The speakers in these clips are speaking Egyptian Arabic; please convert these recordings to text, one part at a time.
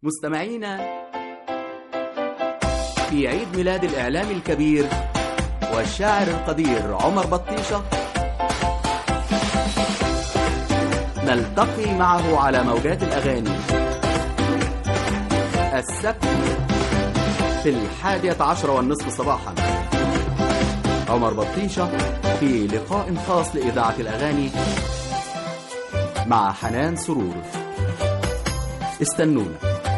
مستمعينا في عيد ميلاد الإعلام الكبير والشاعر القدير عمر بطيشة نلتقي معه على موجات الأغاني السبت في الحادية عشر والنصف صباحا عمر بطيشة في لقاء خاص لإذاعة الأغاني مع حنان سرور استنونا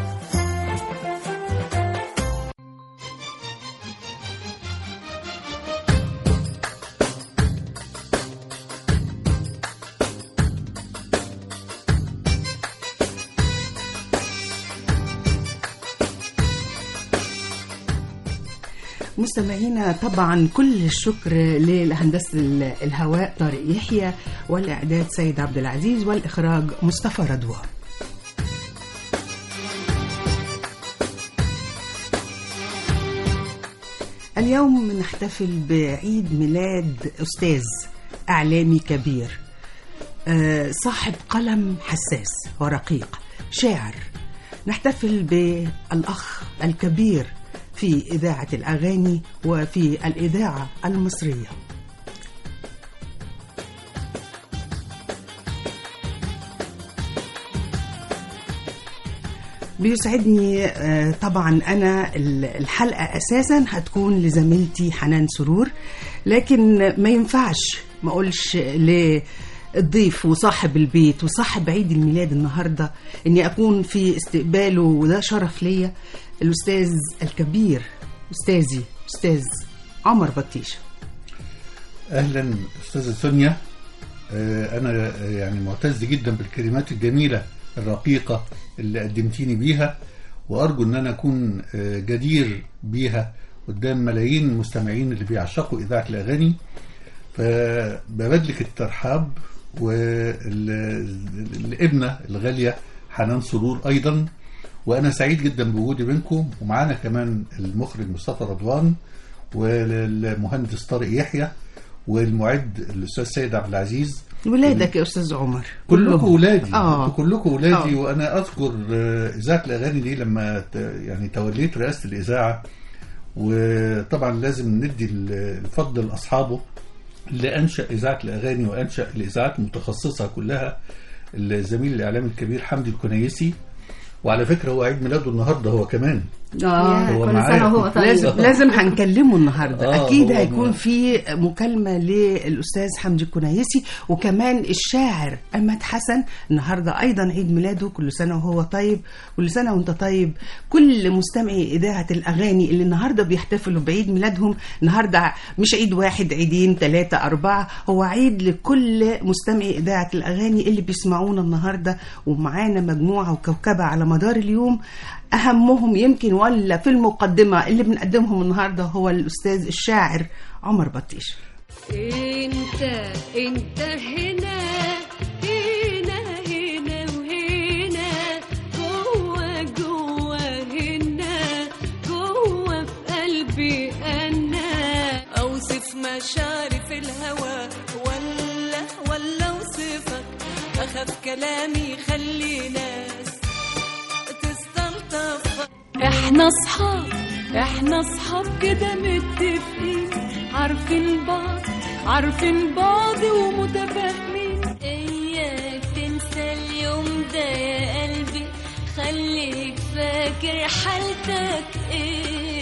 مستمعينا طبعا كل الشكر لهندسة الهواء طارق يحيى والإعداد سيد عبد العزيز والإخراج مصطفى رضوى اليوم نحتفل بعيد ميلاد أستاذ إعلامي كبير آه، صاحب قلم حساس ورقيق شاعر نحتفل بالأخ الكبير في إذاعة الأغاني وفي الإذاعة المصرية بيسعدني آه، طبعا أنا الحلقة أساسا هتكون لزميلتي حنان سرور لكن ما ينفعش ما أقولش للضيف وصاحب البيت وصاحب عيد الميلاد النهاردة أني أكون في استقباله وده شرف ليا الأستاذ الكبير أستاذي أستاذ عمر بطيشة اهلا استاذه سونيا آه، انا آه، يعني معتز جدا بالكلمات الجميله الرقيقه اللي قدمتيني بيها وارجو ان انا اكون آه، جدير بيها قدام ملايين المستمعين اللي بيعشقوا اذاعه الاغاني فببادلك الترحاب والابنه الغاليه حنان سرور ايضا وانا سعيد جدا بوجودي بينكم ومعانا كمان المخرج مصطفى رضوان والمهندس طارق يحيى والمعد الاستاذ سيد عبد العزيز ولادك يا أستاذ عمر كلكم ولادي آه. انتوا كلكم ولادي آه. وانا اذكر آه، اذاعه الاغاني دي لما ت- يعني توليت رئاسه الاذاعه وطبعا لازم ندي ال- الفضل لاصحابه اللي انشا اذاعه الاغاني وانشا الاذاعات المتخصصه كلها الزميل الاعلامي الكبير حمدي الكنيسي وعلى فكره هو عيد ميلاده النهارده هو كمان آه هو كل معايا. سنة وهو طيب لازم لازم هنكلمه النهارده آه، اكيد هو هيكون ما- في مكالمه للاستاذ حمدي الكنيسي وكمان الشاعر احمد حسن النهارده ايضا عيد ميلاده كل سنه وهو طيب كل سنه وانت طيب كل مستمعي اذاعه الاغاني اللي النهارده بيحتفلوا بعيد ميلادهم النهارده مش عيد واحد عيدين ثلاثه اربعه هو عيد لكل مستمعي اذاعه الاغاني اللي بيسمعونا النهارده ومعانا مجموعه وكوكبه على مدار اليوم اهمهم يمكن ولا في المقدمه اللي بنقدمهم النهارده هو الاستاذ الشاعر عمر بطيش انت انت هنا هنا هنا وهنا جوه جوه هنا جوه في قلبي انا اوصف مشاعري في الهوى ولا ولا اوصفك اخاف كلامي يخلي ناس تستلطف احنا اصحاب احنا اصحاب كده متفقين عارفين بعض عارفين بعض ومتفاهمين اياك تنسى اليوم ده يا قلبي خليك فاكر حالتك ايه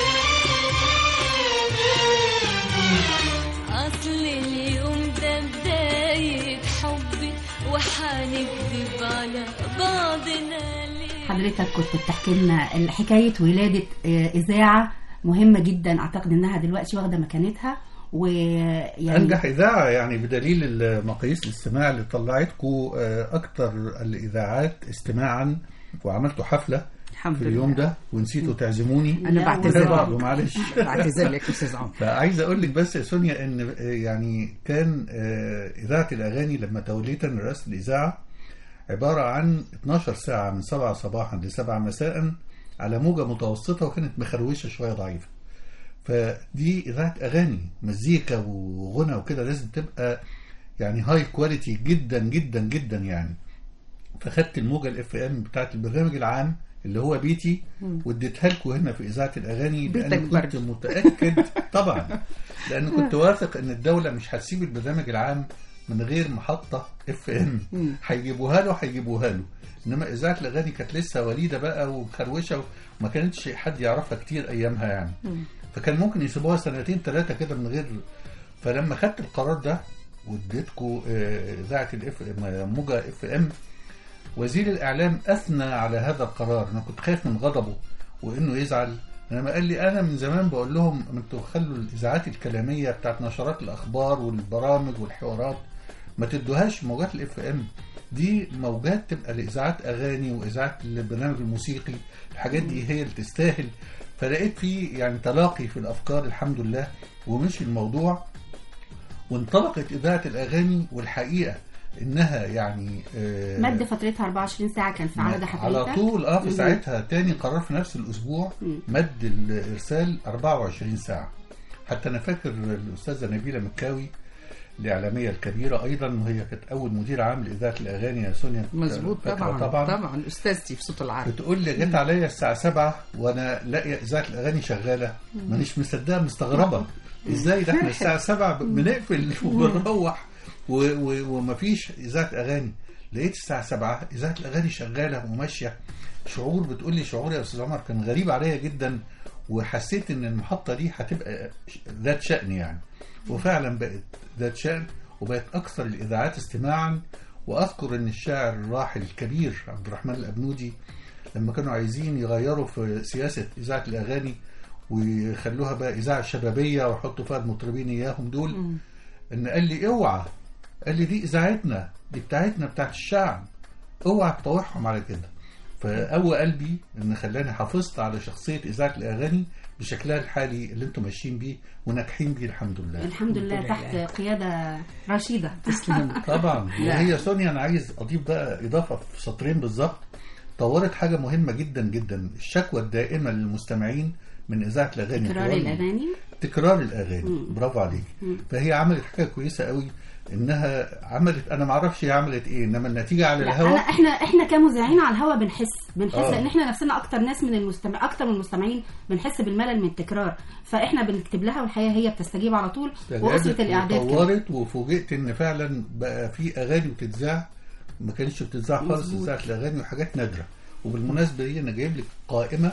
اصل اليوم ده بداية حبي وحنكذب على بعضنا ليه حضرتك كنت بتحكي لنا حكاية ولادة آه، إذاعة مهمة جدا أعتقد إنها دلوقتي واخدة مكانتها ويعني انجح اذاعه يعني بدليل المقاييس الاستماع اللي طلعتكم اكتر الاذاعات استماعا وعملتوا حفله الحمد في لله اليوم ده ونسيتوا تعزموني انا لا، بعتذر وده بعضه لك معلش بعتذر لك يا استاذ عمر فعايز اقول لك بس يا سونيا ان آه، يعني كان آه، اذاعه الاغاني لما توليت انا رئاسه الاذاعه عباره عن 12 ساعه من 7 صباحا ل 7 مساء على موجه متوسطه وكانت مخروشه شويه ضعيفه فدي اذاعه اغاني مزيكا وغنى وكده لازم تبقى يعني هاي كواليتي جدا جدا جدا يعني فخدت الموجه الاف ام بتاعت البرنامج العام اللي هو بيتي واديتها لكم هنا في اذاعه الاغاني بيتك لان كنت برضه. متاكد طبعا لان كنت واثق ان الدوله مش هتسيب البرنامج العام من غير محطه اف ام هيجيبوها له هيجيبوها له انما اذاعه الاغاني كانت لسه وليده بقى ومخروشه وما كانتش حد يعرفها كتير ايامها يعني فكان ممكن يسيبوها سنتين ثلاثه كده من غير فلما خدت القرار ده واديتكم آه، اذاعه الاف موجه اف ام وزير الاعلام اثنى على هذا القرار انا كنت خايف من غضبه وانه يزعل لما قال لي انا من زمان بقول لهم انتوا خلوا الاذاعات الكلاميه بتاعت نشرات الاخبار والبرامج والحوارات ما تدوهاش موجات الاف ام دي موجات تبقى لاذاعات اغاني واذاعات البرنامج الموسيقي الحاجات دي هي اللي تستاهل فلقيت فيه يعني تلاقي في الافكار الحمد لله ومشي الموضوع وانطلقت اذاعه الاغاني والحقيقه انها يعني آه، مد فترتها 24 ساعه كان في عدد حفلاتها على طول اه في مم. ساعتها تاني قرار في نفس الاسبوع مم. مد الارسال 24 ساعه حتى انا فاكر الاستاذه نبيله مكاوي الاعلاميه الكبيره ايضا وهي كانت اول مدير عام لاذاعه الاغاني يا سونيا مظبوط فاكرة طبعا طبعا طبعا استاذتي في صوت العرب بتقول لي جت عليا الساعه 7 وانا لاقيه اذاعه الاغاني شغاله مانيش مصدقه مستغربه ازاي ده احنا الساعه 7 بنقفل وبنروح و- و- ومفيش اذاعه اغاني لقيت الساعه 7 اذاعه الاغاني شغاله وماشيه شعور بتقول لي شعور يا استاذ عمر كان غريب عليا جدا وحسيت ان المحطه دي هتبقى ش- ذات شأن يعني وفعلا بقت ذات شأن وبقت اكثر الاذاعات استماعا واذكر ان الشاعر الراحل الكبير عبد الرحمن الابنودي لما كانوا عايزين يغيروا في سياسه اذاعه الاغاني ويخلوها بقى اذاعه شبابيه ويحطوا فيها المطربين اياهم دول ان قال لي اوعى قال لي دي اذاعتنا دي بتاعتنا بتاعت الشعب اوعى تطوعهم على كده فقوى قلبي ان خلاني حافظت على شخصيه اذاعه الاغاني بشكلها الحالي اللي انتم ماشيين بيه وناجحين بيه الحمد لله الحمد لله الحمد تحت لله. قياده رشيده طبعا لا. وهي سونيا انا عايز اضيف بقى اضافه في سطرين بالظبط طورت حاجه مهمه جدا جدا الشكوى الدائمه للمستمعين من اذاعه الاغاني تكرار طوال- الاغاني تكرار الاغاني برافو عليك فهي عملت حاجه كويسه قوي انها عملت انا ما اعرفش هي عملت ايه انما النتيجه على لا انا الهواء احنا احنا كمذيعين على الهوا بنحس بنحس آه. لان احنا نفسنا اكتر ناس من المستمع اكتر من المستمعين بنحس بالملل من التكرار فاحنا بنكتب لها والحقيقه هي بتستجيب على طول واسره استجابت الاعداد كمان. وطورت وفوجئت ان فعلا بقى في اغاني بتتذاع ما كانتش بتتذاع خالص مظبوط. اذاعه الاغاني وحاجات نادره وبالمناسبه دي انا جايب لك قائمه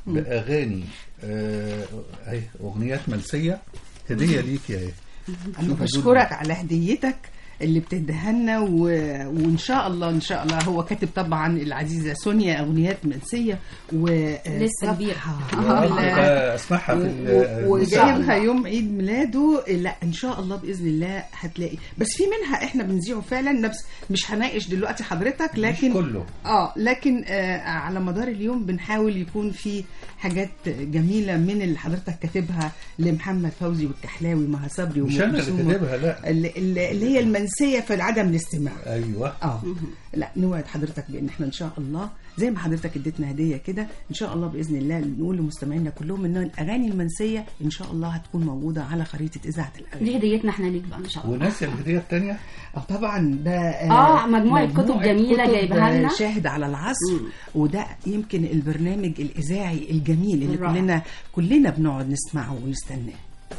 باغاني آه، اهي اغنيات منسيه هديه ليك يا ايه انا شوف بشكرك على هديتك اللي بتديها لنا و... وان شاء الله ان شاء الله هو كاتب طبعا العزيزه سونيا اغنيات منسيه و لسه كبير. يا رب بقى اسمعها في ال- و- وجايبها المساعدة. يوم عيد ميلاده لا ان شاء الله باذن الله هتلاقي بس في منها احنا بنذيعه فعلا نفس مش هناقش دلوقتي حضرتك لكن مش كله اه لكن آه على مدار اليوم بنحاول يكون في حاجات جميله من اللي حضرتك كاتبها لمحمد فوزي والكحلاوي مها صبري مش انا اللي وكلثوم. كاتبها لا اللي, اللي اللي هي المنسيه في عدم الاستماع ايوه اه لا نوعد حضرتك بان احنا ان شاء الله زي ما حضرتك اديتنا هديه كده ان شاء الله باذن الله نقول لمستمعينا كلهم ان الاغاني المنسيه ان شاء الله هتكون موجوده على خريطه اذاعه الاغاني دي هديتنا احنا ليك بقى ان شاء الله وناسي الهديه الثانيه اه طبعا ده آه، مجموعة كتب جميلة كتب، جايبها لنا. آه، شاهد على العصر وده يمكن البرنامج الاذاعي الجميل اللي الرائع. كلنا كلنا بنقعد نسمعه ونستناه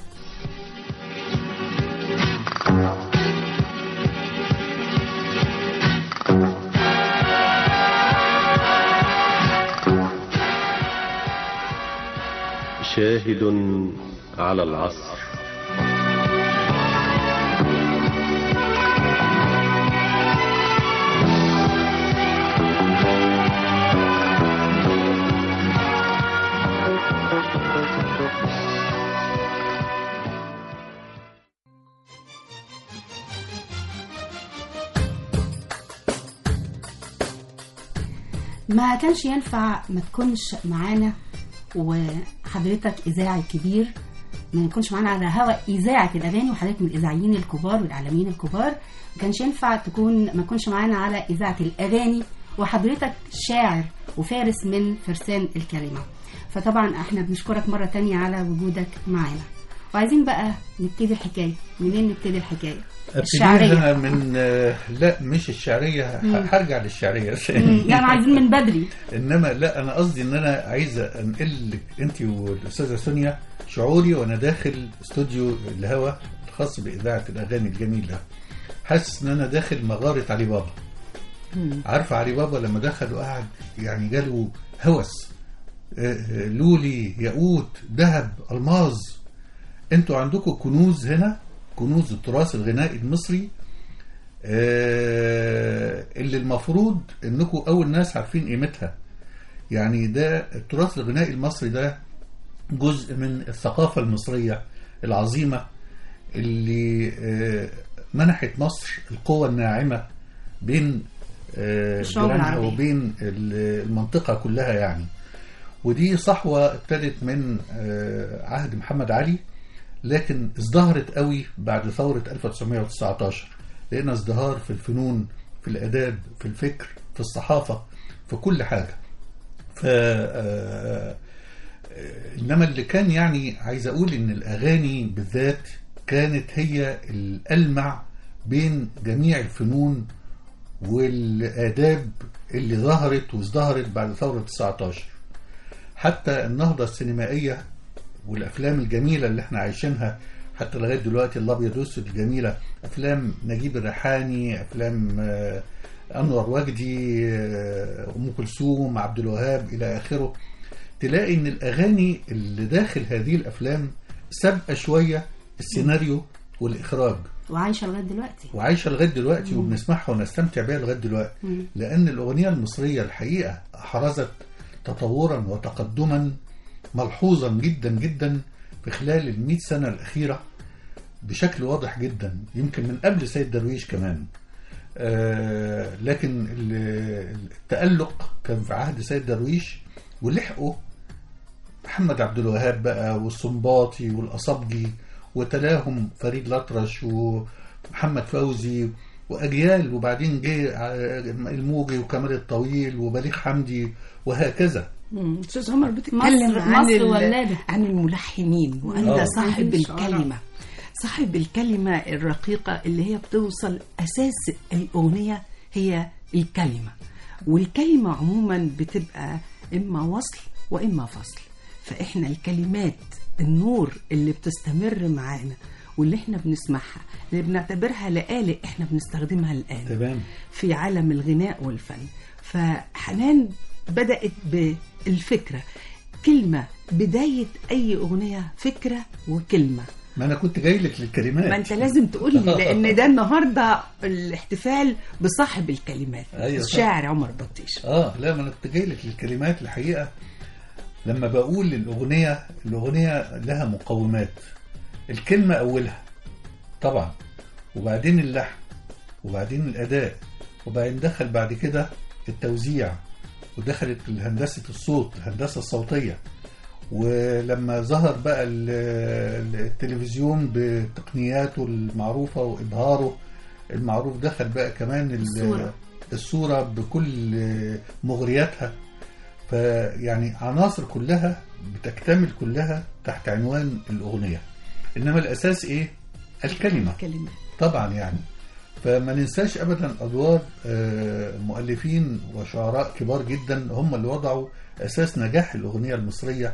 شاهد على العصر ما كانش ينفع ما تكونش معانا وحضرتك اذاعي كبير ما يكونش معانا على هواء اذاعه الاغاني وحضرتك من الاذاعيين الكبار والاعلاميين الكبار ما كانش ينفع تكون ما تكونش معانا على اذاعه الاغاني وحضرتك شاعر وفارس من فرسان الكلمه فطبعا احنا بنشكرك مره تانية على وجودك معانا وعايزين بقى نبتدي الحكايه منين نبتدي الحكايه ابتديها الشعريه من آه، لا مش الشعريه ه- هرجع للشعريه مم، يعني عايزين من بدري انما لا انا قصدي ان انا عايز انقل لك انت والاستاذه سونيا شعوري وانا داخل استوديو الهوا الخاص باذاعه الاغاني الجميله حاسس ان انا داخل مغاره علي بابا عارفه علي بابا لما دخل وقعد يعني جاله هوس آه، آه، لولي ياقوت ذهب الماظ انتوا عندكم كنوز هنا كنوز التراث الغنائي المصري آه، اللي المفروض انكم اول ناس عارفين قيمتها يعني ده التراث الغنائي المصري ده جزء من الثقافة المصرية العظيمة اللي آه، منحت مصر القوة الناعمة بين آه، الشعوب جيرانها العربية. وبين ال- المنطقة كلها يعني ودي صحوة ابتدت من آه، عهد محمد علي لكن ازدهرت قوي بعد ثورة 1919 لقينا ازدهار في الفنون في الآداب في الفكر في الصحافة في كل حاجة ف آه، آه، انما اللي كان يعني عايز اقول ان الاغاني بالذات كانت هي الالمع بين جميع الفنون والاداب اللي ظهرت وازدهرت بعد ثوره 19 حتى النهضه السينمائيه والافلام الجميله اللي احنا عايشينها حتى لغايه دلوقتي الابيض والاسود الجميله افلام نجيب الريحاني افلام آه، انور وجدي آه، ام كلثوم عبد الوهاب الى اخره تلاقي ان الاغاني اللي داخل هذه الافلام سابقه شويه السيناريو والاخراج وعايشه لغايه دلوقتي وعايشه لغايه دلوقتي وبنسمعها ونستمتع بيها لغايه دلوقتي مم. لان الاغنيه المصريه الحقيقه احرزت تطورا وتقدما ملحوظا جدا جدا في خلال ال سنه الاخيره بشكل واضح جدا يمكن من قبل سيد درويش كمان آه لكن ال- التألق كان في عهد سيد درويش ولحقه محمد عبد الوهاب بقى والصنباطي والأصبجي وتلاهم فريد الأطرش ومحمد فوزي وأجيال وبعدين جه ع- الموجي وكمال الطويل وبليغ حمدي وهكذا مم. استاذ عمر بتتكلم مصر- عن مصر ال- ولادة. عن الملحنين وانت آه. صاحب عايزين شعراء. الكلمه صاحب الكلمه الرقيقه اللي هي بتوصل اساس الاغنيه هي الكلمه والكلمه عموما بتبقى اما وصل واما فصل فاحنا الكلمات النور اللي بتستمر معانا واللي احنا بنسمعها اللي بنعتبرها لآلئ احنا بنستخدمها الآن تمام في عالم الغناء والفن فحنان بدأت بالفكرة كلمة بداية أي أغنية فكرة وكلمة ما أنا كنت جاي لك للكلمات ما أنت لازم تقول لي لأن ده النهاردة الاحتفال بصاحب الكلمات أيوة صح. الشاعر عمر بطيش اه لا ما انا كنت جاي لك للكلمات الحقيقه لما بقول الاغنيه الاغنيه لها مقومات الكلمه اولها طبعا وبعدين اللحن وبعدين الاداء وبعدين دخل بعد كده التوزيع ودخلت هندسه الصوت الهندسه الصوتيه ولما ظهر بقى ال- ال- التلفزيون بتقنياته المعروفه وابهاره المعروف دخل بقى كمان ال- الصورة. الصوره بكل مغرياتها فيعني عناصر كلها بتكتمل كلها تحت عنوان الاغنيه انما الاساس ايه الكلمه كلمة طبعا يعني فما ننساش ابدا ادوار آه، مؤلفين وشعراء كبار جدا هم اللي وضعوا اساس نجاح الاغنيه المصريه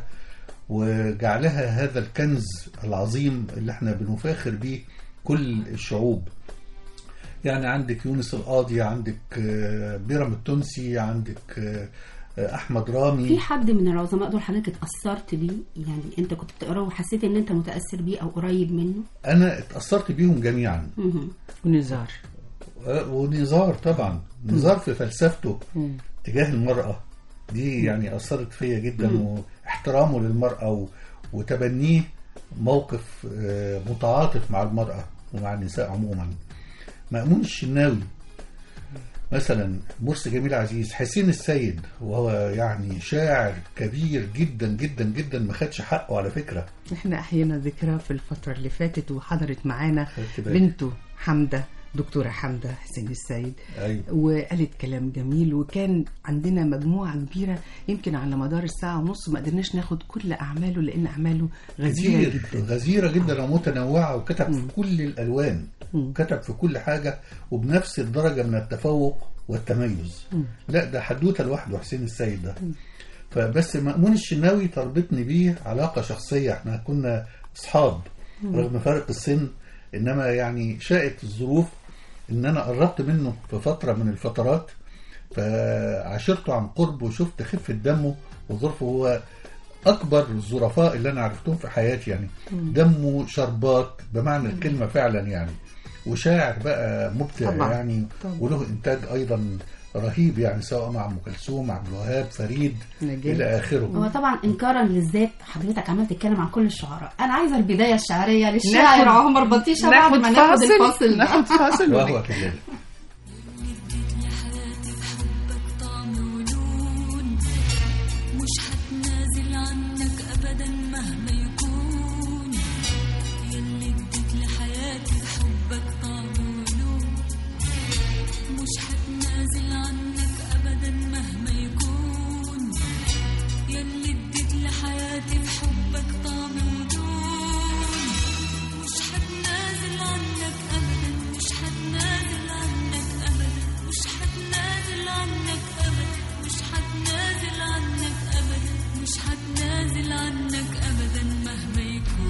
وجعلها هذا الكنز العظيم اللي احنا بنفاخر بيه كل الشعوب يعني عندك يونس القاضي عندك آه، بيرم التونسي عندك آه، آه، احمد رامي في حد من العظماء دول حضرتك اتأثرت بيه يعني انت كنت بتقراه وحسيت ان انت متأثر بيه او قريب منه انا اتاثرت بيهم جميعا مهم. ونزار آه، ونزار طبعا نزار في فلسفته تجاه المرأة دي يعني أثرت فيا جدا واحترامه للمرأة و- وتبنيه موقف آه، متعاطف مع المرأة ومع النساء عموما مأمون الشناوي مثلا مرسي جميل عزيز حسين السيد وهو يعني شاعر كبير جدا جدا جدا ما خدش حقه على فكرة احنا احيانا ذكراه في الفترة اللي فاتت وحضرت معانا خدت بالي. بنته حمدة دكتورة حمدة حسين السيد ايوه وقالت كلام جميل وكان عندنا مجموعة كبيرة يمكن على مدار الساعة ونص ما قدرناش ناخد كل أعماله لأن أعماله غزيرة كتير جدا غزيرة جدا ومتنوعة وكتب في كل الألوان مم. كتب في كل حاجة وبنفس الدرجة من التفوق والتميز لا ده حدوتة لوحده حسين السيد ده فبس مأمون الشناوي تربطني بيه علاقة شخصية احنا كنا أصحاب رغم فرق السن إنما يعني شاءت الظروف إن أنا قربت منه في فترة من الفترات فعاشرته عن قرب وشفت خفة دمه وظروفه هو أكبر الظرفاء اللي أنا عرفتهم في حياتي يعني دمه شربات بمعنى الكلمة فعلا يعني وشاعر بقى مبدع طبعاً. يعني طبعاً. وله إنتاج أيضا رهيب يعني سواء مع أم كلثوم عبد الوهاب فريد نجاة. إلى هو آخره طبعا انكارا للذات حضرتك عمال تتكلم عن كل الشعراء انا عايزه البدايه الشعريه للشاعر ناخد- عمر بطيشه بعد ما ناخد الفاصل ده ناخد فاصل وهو كذلك لحياتي بحبك طعم ولون مش هتنازل عنك ابدا مهما يكون يلي اديت لحياتي بحبك طعم ولون مش هتنازل عنك ابدا مهما يكون يلي اديت لحياتي بحبك طعم ولون مش هتنازل عنك ابدا مش هتنازل عنك ابدا مش هتنازل عنك ابدا مش هتنازل عنك ابدا مش هتنازل عنك ابدا مهما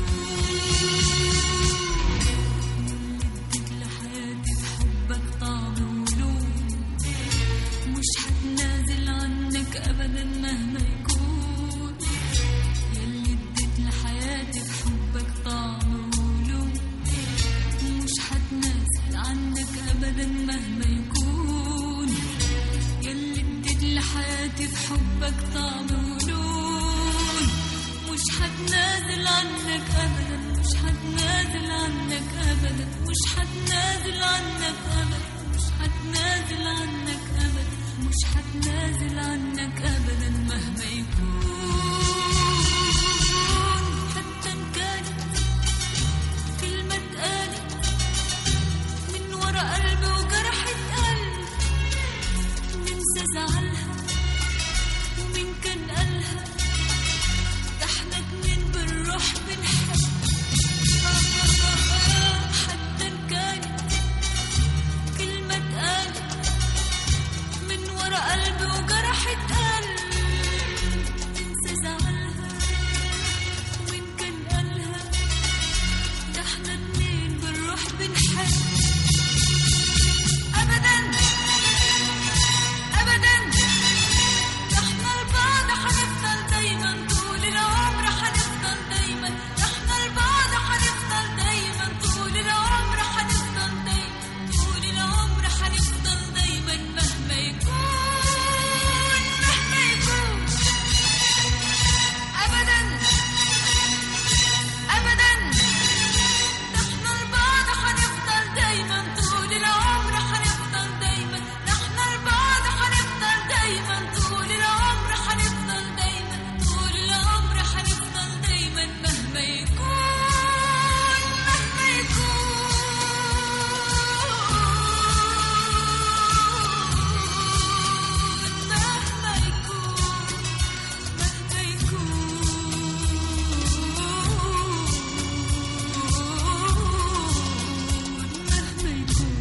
يكون اديت لحياتي بحبك طعم ولون مش هتنازل عنك ابدا مهما يكون يلي اديت لحياتي بحبك طعم ولون مش هتنازل عنك ابدا مهما يكون يلي اديت لحياتي بحبك طعم ولون مش هتنازل عنك ابدا مش هتنازل عنك ابدا مش هتنازل عنك ابدا مش هتنازل عنك ابدا مش هتنازل عنك ابدا مهما يكون حتى ان كانت كلمة اتقالت من ورا قلبي وجرحة قلب ننسى زعلها ومين كان قالها ده احنا اتنين بالروح بنحب حتى ان كانت كلمة اتقالت من ورا قلبي وجرحة قلب ننسى زعلها ومين كان قالها ده احنا اتنين بالروح بنحب ابدا ابدا ده احنا لبعض هنفضل دايما طول العمر هنفضل دايما ده احنا لبعض هنفضل دايما طول العمر هنفضل دايما طول العمر هنفضل دايما مهما يكون مهما يكون ابدا ابدا ده احنا لبعض هنفضل دايما طول العمر هنفضل دايما ده احنا لبعض هنفضل دايما طول العمر هنفضل دايما طول العمر هنفضل دايما مهما يكون مهما يكون مهما يكون مهما يكون مهما يكون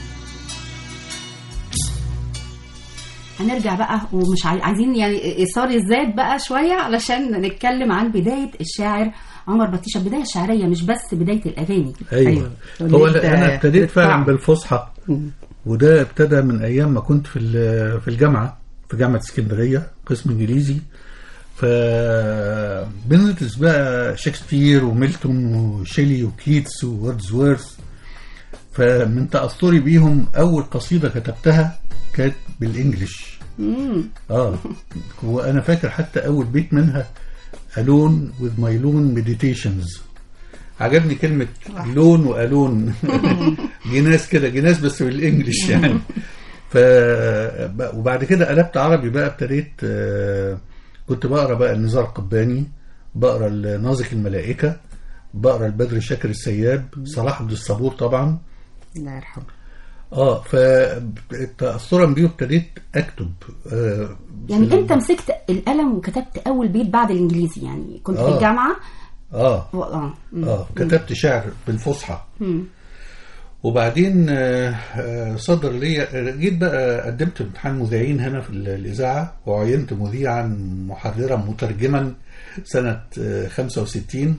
هنرجع بقى ومش عاي- عايزين يعني اثار الذات بقى شويه علشان نتكلم عن بدايه الشاعر عمر بطيشه البدايه الشعريه مش بس بدايه الاغاني ايوه أيوة. هو وليك انا ابتديت فعلا بالطعم. بالفصحى وده ابتدى من ايام ما كنت في ال- في الجامعه في جامعه اسكندريه قسم انجليزي ف بندرس بقى شكسبير وميلتون وشيلي وكيتس ووردزورث فمن تاثري بيهم اول قصيده كتبتها كانت بالانجلش اه وانا فاكر حتى اول بيت منها الون with my lone meditations عجبني كلمة لون وألون جناس كده جناس بس بالإنجلش يعني ف وبعد كده قلبت عربي بقى ابتديت آه، كنت بقرا بقى النزار القباني بقرا نازك الملائكة بقرا البدر شاكر السياب صلاح عبد الصبور طبعا الله يرحمه اه فتأثرا بيه ابتديت اكتب آه يعني في- انت مسكت القلم وكتبت اول بيت بعد الانجليزي يعني كنت في آه. الجامعه اه و... اه مم. اه كتبت شعر بالفصحى مم. وبعدين آه، آه، صدر لي جيت بقى قدمت امتحان مذيعين هنا في ال- الإذاعة وعينت مذيعا محررا مترجما سنة آه، 65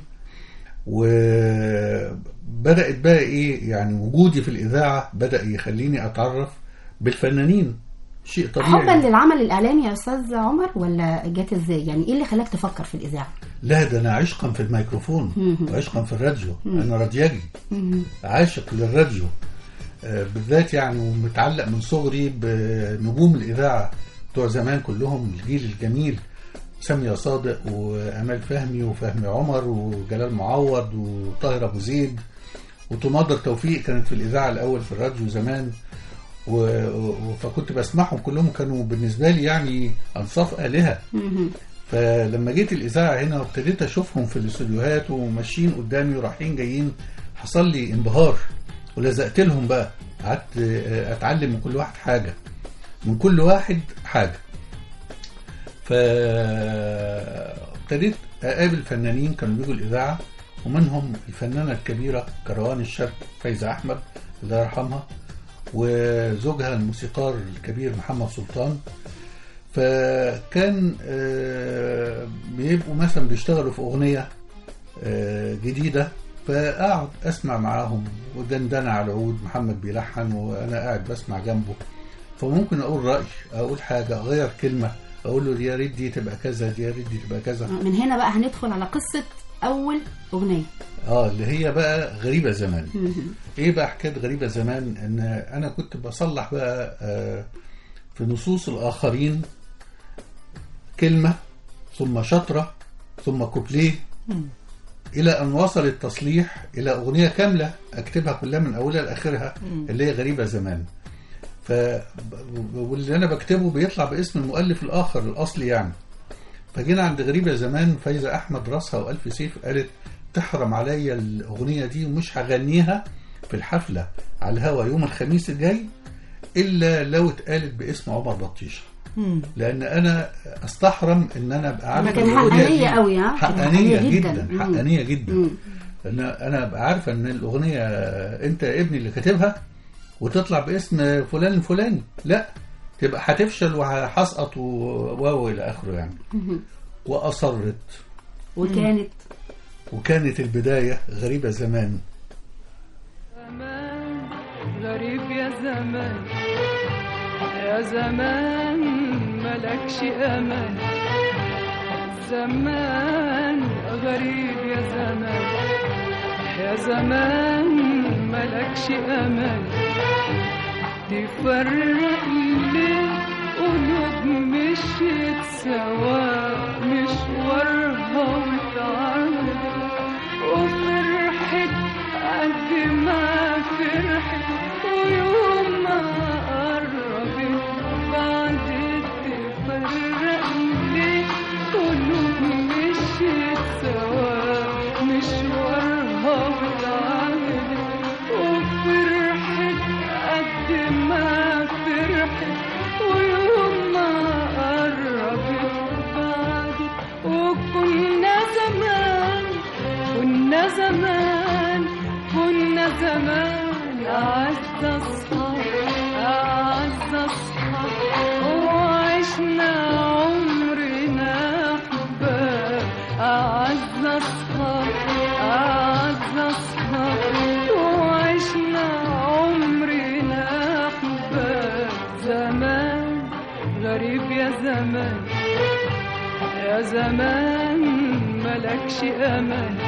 وبدأت بقى إيه يعني وجودي في الإذاعة بدأ يخليني أتعرف بالفنانين شيء حبا طبيعي للعمل الاعلامي يا استاذ عمر ولا جت ازاي يعني ايه اللي خلاك تفكر في الاذاعه لا ده أنا عشقا في الميكروفون وعشقا في الراديو أنا رادياجي عاشق للراديو آه، بالذات يعني ومتعلق من صغري بنجوم الإذاعة بتوع زمان كلهم الجيل الجميل سامية صادق وأمال فهمي وفهمي عمر وجلال معوض وطاهر أبو زيد وتماضر توفيق كانت في الإذاعة الأول في الراديو زمان و... و- فكنت بسمعهم كلهم كانوا بالنسبة لي يعني أنصاف آلهة فلما جيت الإذاعة هنا وابتديت أشوفهم في الاستوديوهات وماشيين قدامي ورايحين جايين حصل لي انبهار ولزقت لهم بقى قعدت آه، أتعلم من كل واحد حاجة من كل واحد حاجة فابتديت أقابل فنانين كانوا بيجوا الإذاعة ومنهم الفنانة الكبيرة كروان الشاب فايزة أحمد الله يرحمها وزوجها الموسيقار الكبير محمد سلطان فكان آه، بيبقوا مثلا بيشتغلوا في أغنية آه، جديدة فأقعد أسمع معاهم ودندنة على العود محمد بيلحن وأنا قاعد بسمع جنبه فممكن أقول رأي أقول حاجة أغير كلمة أقول له يا ريت دي تبقى كذا دي يا ريت دي تبقى كذا من هنا بقى هندخل على قصه اول اغنيه اه اللي هي بقى غريبة زمان ايه بقى حكاية غريبة زمان ان انا كنت بصلح بقى آه، في نصوص الاخرين كلمة ثم شطرة ثم كوبليه الى ان وصل التصليح الى اغنية كاملة اكتبها كلها من اولها لاخرها اللي هي غريبة زمان ف واللي انا بكتبه بيطلع باسم المؤلف الاخر الاصلي يعني فجينا عند غريبة زمان فايزة أحمد راسها وألف سيف قالت تحرم عليا الأغنية دي ومش هغنيها في الحفلة على الهوا يوم الخميس الجاي إلا لو اتقالت باسم عمر بطيشة لأن أنا أستحرم إن أنا أبقى عارف كان إن الأغنية حقانية دي قوي، ها؟ كانت حقانية حقانية جداً. جدا مم. حقانية جدا مم. لأن أنا أبقى عارفة إن الأغنية أنت يا ابني اللي كاتبها وتطلع باسم فلان الفلاني لا تبقى هتفشل وهسقط و- واو إلى آخره يعني وأصرت وكانت وكانت البداية غريبة زمان زمان غريب يا زمان يا زمان ملكش امان زمان غريب يا زمان يا زمان ملكش امان تفرق ليه قلوب مشيت سوا مشوارها وتعرض وفرحت قد ما فرحت ويوم ما قربت بعد تفرق ليه قلوب مشيت سوا مشوارها وتعرض وفرحت قد ما فرحت ويوم ما قربت بعدت وكنا زمان كنا زمان كنا زمان أعز أصحاب أعز أصحاب وعشنا عمرنا أحباب أعز أصحاب أعز أصحاب وعشنا عمرنا أحباب زمان غريب يا زمان يا زمان ملكش امان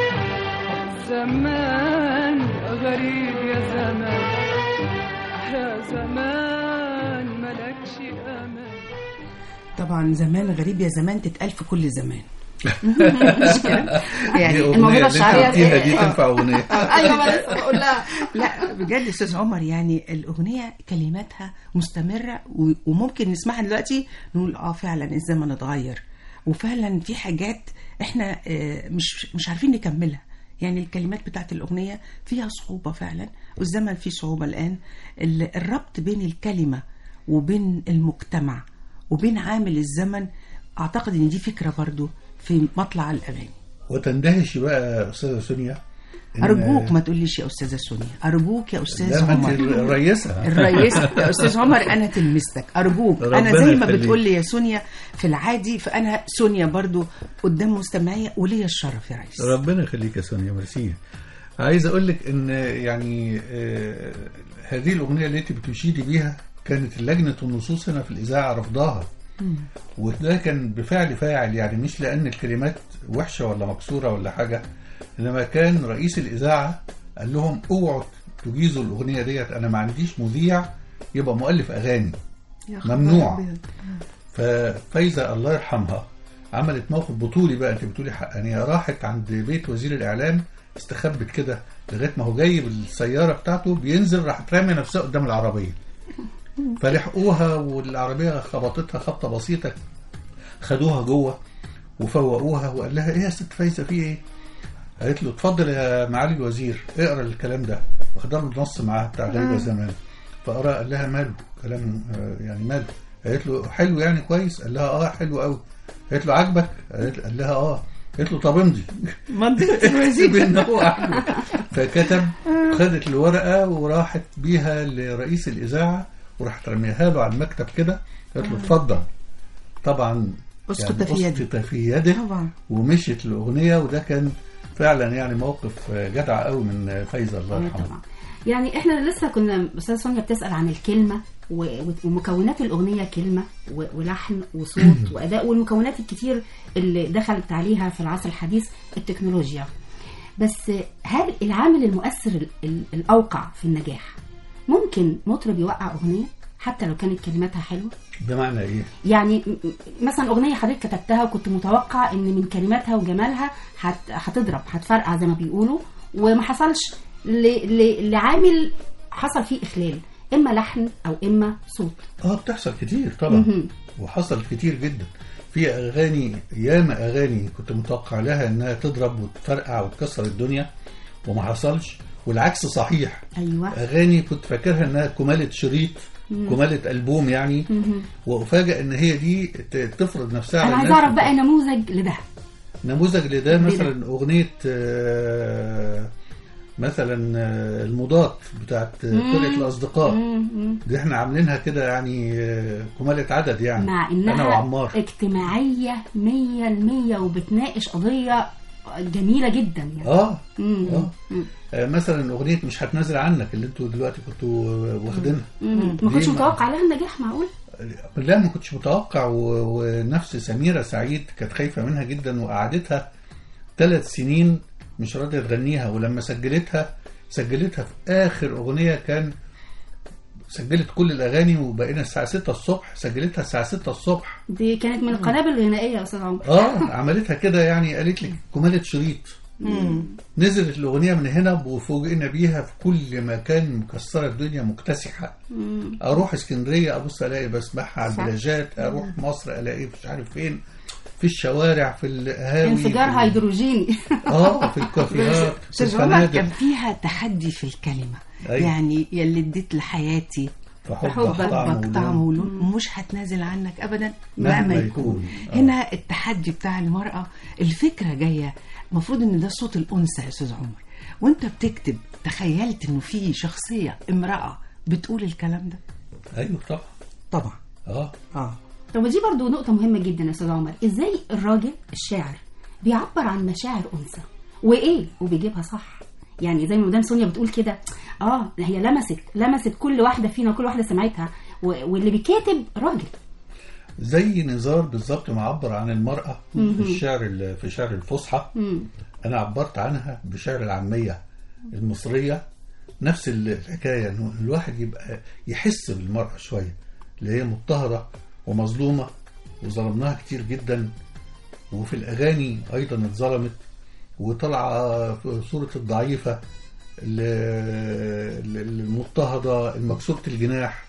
زمان غريب يا زمان يا زمان ملكش امان طبعا زمان غريب يا زمان تتقال في كل زمان مش كده دي يعني أغنية الموهبه اللي أنت الشعريه قلتيها دي آه. تنفع أغنية ايوه ما لسه بقول لها لا بجد استاذ عمر يعني الاغنيه كلماتها مستمره و- وممكن نسمعها دلوقتي نقول اه فعلا الزمن اتغير وفعلا في حاجات احنا آه، مش مش عارفين نكملها يعني الكلمات بتاعت الأغنية فيها صعوبة فعلا والزمن فيه صعوبة الآن ال- الربط بين الكلمة وبين المجتمع وبين عامل الزمن أعتقد إن دي فكرة برضو في مطلع الأغاني وتندهش بقى استاذه سونيا إن- أرجوك ما تقوليش يا أستاذة سونيا أرجوك يا أستاذ لا ما انت عمر الرئيسه الرئيس يا استاذ عمر انا تلمستك ارجوك انا ربنا زي ما يخليك. بتقول لي يا سونيا في العادي فانا سونيا برضو قدام مستمعيه وليا الشرف يا ريس ربنا يخليك يا سونيا ميرسي عايز اقول لك ان يعني آه، هذه الاغنيه اللي انت بتشيدي بيها كانت لجنه النصوص هنا في الاذاعه رفضاها وده كان بفعل فاعل يعني مش لان الكلمات وحشه ولا مكسوره ولا حاجه انما كان رئيس الاذاعه قال لهم اوعوا تجيزوا الاغنيه ديت انا ما عنديش مذيع يبقى مؤلف اغاني يا خبر ممنوع. أبيض. ففايزه الله يرحمها عملت موقف بطولي بقى انت بتقولي حقانيه راحت عند بيت وزير الاعلام استخبت كده لغايه ما هو جاي بالسياره بتاعته بينزل راح رامي نفسها قدام العربيه فلحقوها والعربيه خبطتها خبطه بسيطه خدوها جوه وفوقوها وقال لها ايه يا ست فايزه في ايه؟ قالت له اتفضل يا معالي الوزير اقرا الكلام ده واخدها له النص معاها بتاع غريبه زمان فقرا قال لها ماله كلام آه، يعني ماله قالت له حلو يعني كويس قال لها اه حلو قوي قالت له عاجبك قالت قال لها اه قالت له طب امضي منطقه الوزير بان هو عاجبه فكتب خدت الورقه وراحت بيها لرئيس الاذاعه وراحت رميها له على المكتب كده قالت له اتفضل طبعا اسقط في يدي. اسقط في يده طبعا ومشيت الاغنيه وده كان فعلا يعني موقف جدع قوي من فايزه الله آه يرحمها طبعا يعني احنا لسه كنا استاذ سونيا بتسال عن الكلمه و- و- ومكونات الاغنيه كلمه و- ولحن وصوت واداء والمكونات الكتير اللي دخلت عليها في العصر الحديث التكنولوجيا بس هل العامل المؤثر ال- ال- الاوقع في النجاح ممكن مطرب يوقع اغنيه حتى لو كانت كلماتها حلوه بمعنى ايه؟ يعني م- م- مثلا اغنيه حضرتك كتبتها وكنت متوقع ان من كلماتها وجمالها هت- هتضرب هتفرقع زي ما بيقولوا وما حصلش ل- ل- لعامل حصل فيه اخلال اما لحن او اما صوت اه بتحصل كتير طبعا وحصل كتير جدا في اغاني ياما اغاني كنت متوقع لها انها تضرب وتفرقع وتكسر الدنيا وما حصلش والعكس صحيح ايوه اغاني كنت فاكرها انها كمالة شريط كمالة البوم يعني وافاجئ ان هي دي ت- تفرض نفسها انا على عايزه الناس اعرف بقى نموذج لده نموذج لده لده. مثلا اغنيه آه، مثلا آه، المضاد بتاعت فرقه الاصدقاء مم. دي احنا عاملينها كده يعني آه، كمالة عدد يعني مع انا انها وعمار اجتماعيه 100% وبتناقش قضيه جميله جدا يعني اه مم. اه مم. آه، مثلا اغنيه مش هتنازل عنك اللي انتوا دلوقتي كنتوا واخدينها مم. ما كنتش دي- متوقع لها النجاح معقول لا ما كنتش متوقع و... ونفس سميرة سعيد كانت خايفة منها جدا وقعدتها ثلاث سنين مش راضية تغنيها ولما سجلتها سجلتها في آخر أغنية كان سجلت كل الأغاني وبقينا الساعة 6 الصبح سجلتها الساعة 6 الصبح دي كانت من القنابل الغنائيه يا استاذ عمر اه عملتها كده يعني قالت لي كمالة شريط نزلت الأغنية من هنا وفوجئنا بيها في كل مكان مكسرة الدنيا مكتسحة أروح اسكندرية أبص ألاقي بسمعها على صح. البلاجات أروح مصر ألاقي مش عارف فين في الشوارع في القهاوي انفجار في- هيدروجيني اه في الكافيهات في استاذ عمر كان الفنادق فيها تحدي في الكلمه أيوة. يعني يلي اديت لحياتي فحبك فحبك طعم حبك طعم ولون. ولون مش هتنازل عنك ابدا مهما مهما يكون. يكون آه. هنا التحدي بتاع المراه الفكره جايه المفروض ان ده صوت الانثى يا استاذ عمر وانت بتكتب تخيلت انه في شخصيه امراه بتقول الكلام ده أيوه طبعا طبعا اه اه طب ودي برضو نقطة مهمة جدا يا أستاذ عمر إزاي الراجل الشاعر بيعبر عن مشاعر أنثى وإيه وبيجيبها صح يعني زي ما مدام سونيا بتقول كده اه هي لمست لمست كل واحدة فينا وكل واحدة سمعتها و- واللي بيكاتب راجل زي نزار بالظبط معبر عن المرأة في الشعر ال- في شعر الفصحى مم. أنا عبرت عنها بشعر العامية المصرية نفس الحكاية إنه الواحد يبقى يحس بالمرأة شوية اللي هي مضطهدة ومظلومة وظلمناها كتير جدا وفي الأغاني أيضا اتظلمت وطالعة في صورة الضعيفة ال- ال- المضطهدة المكسورة الجناح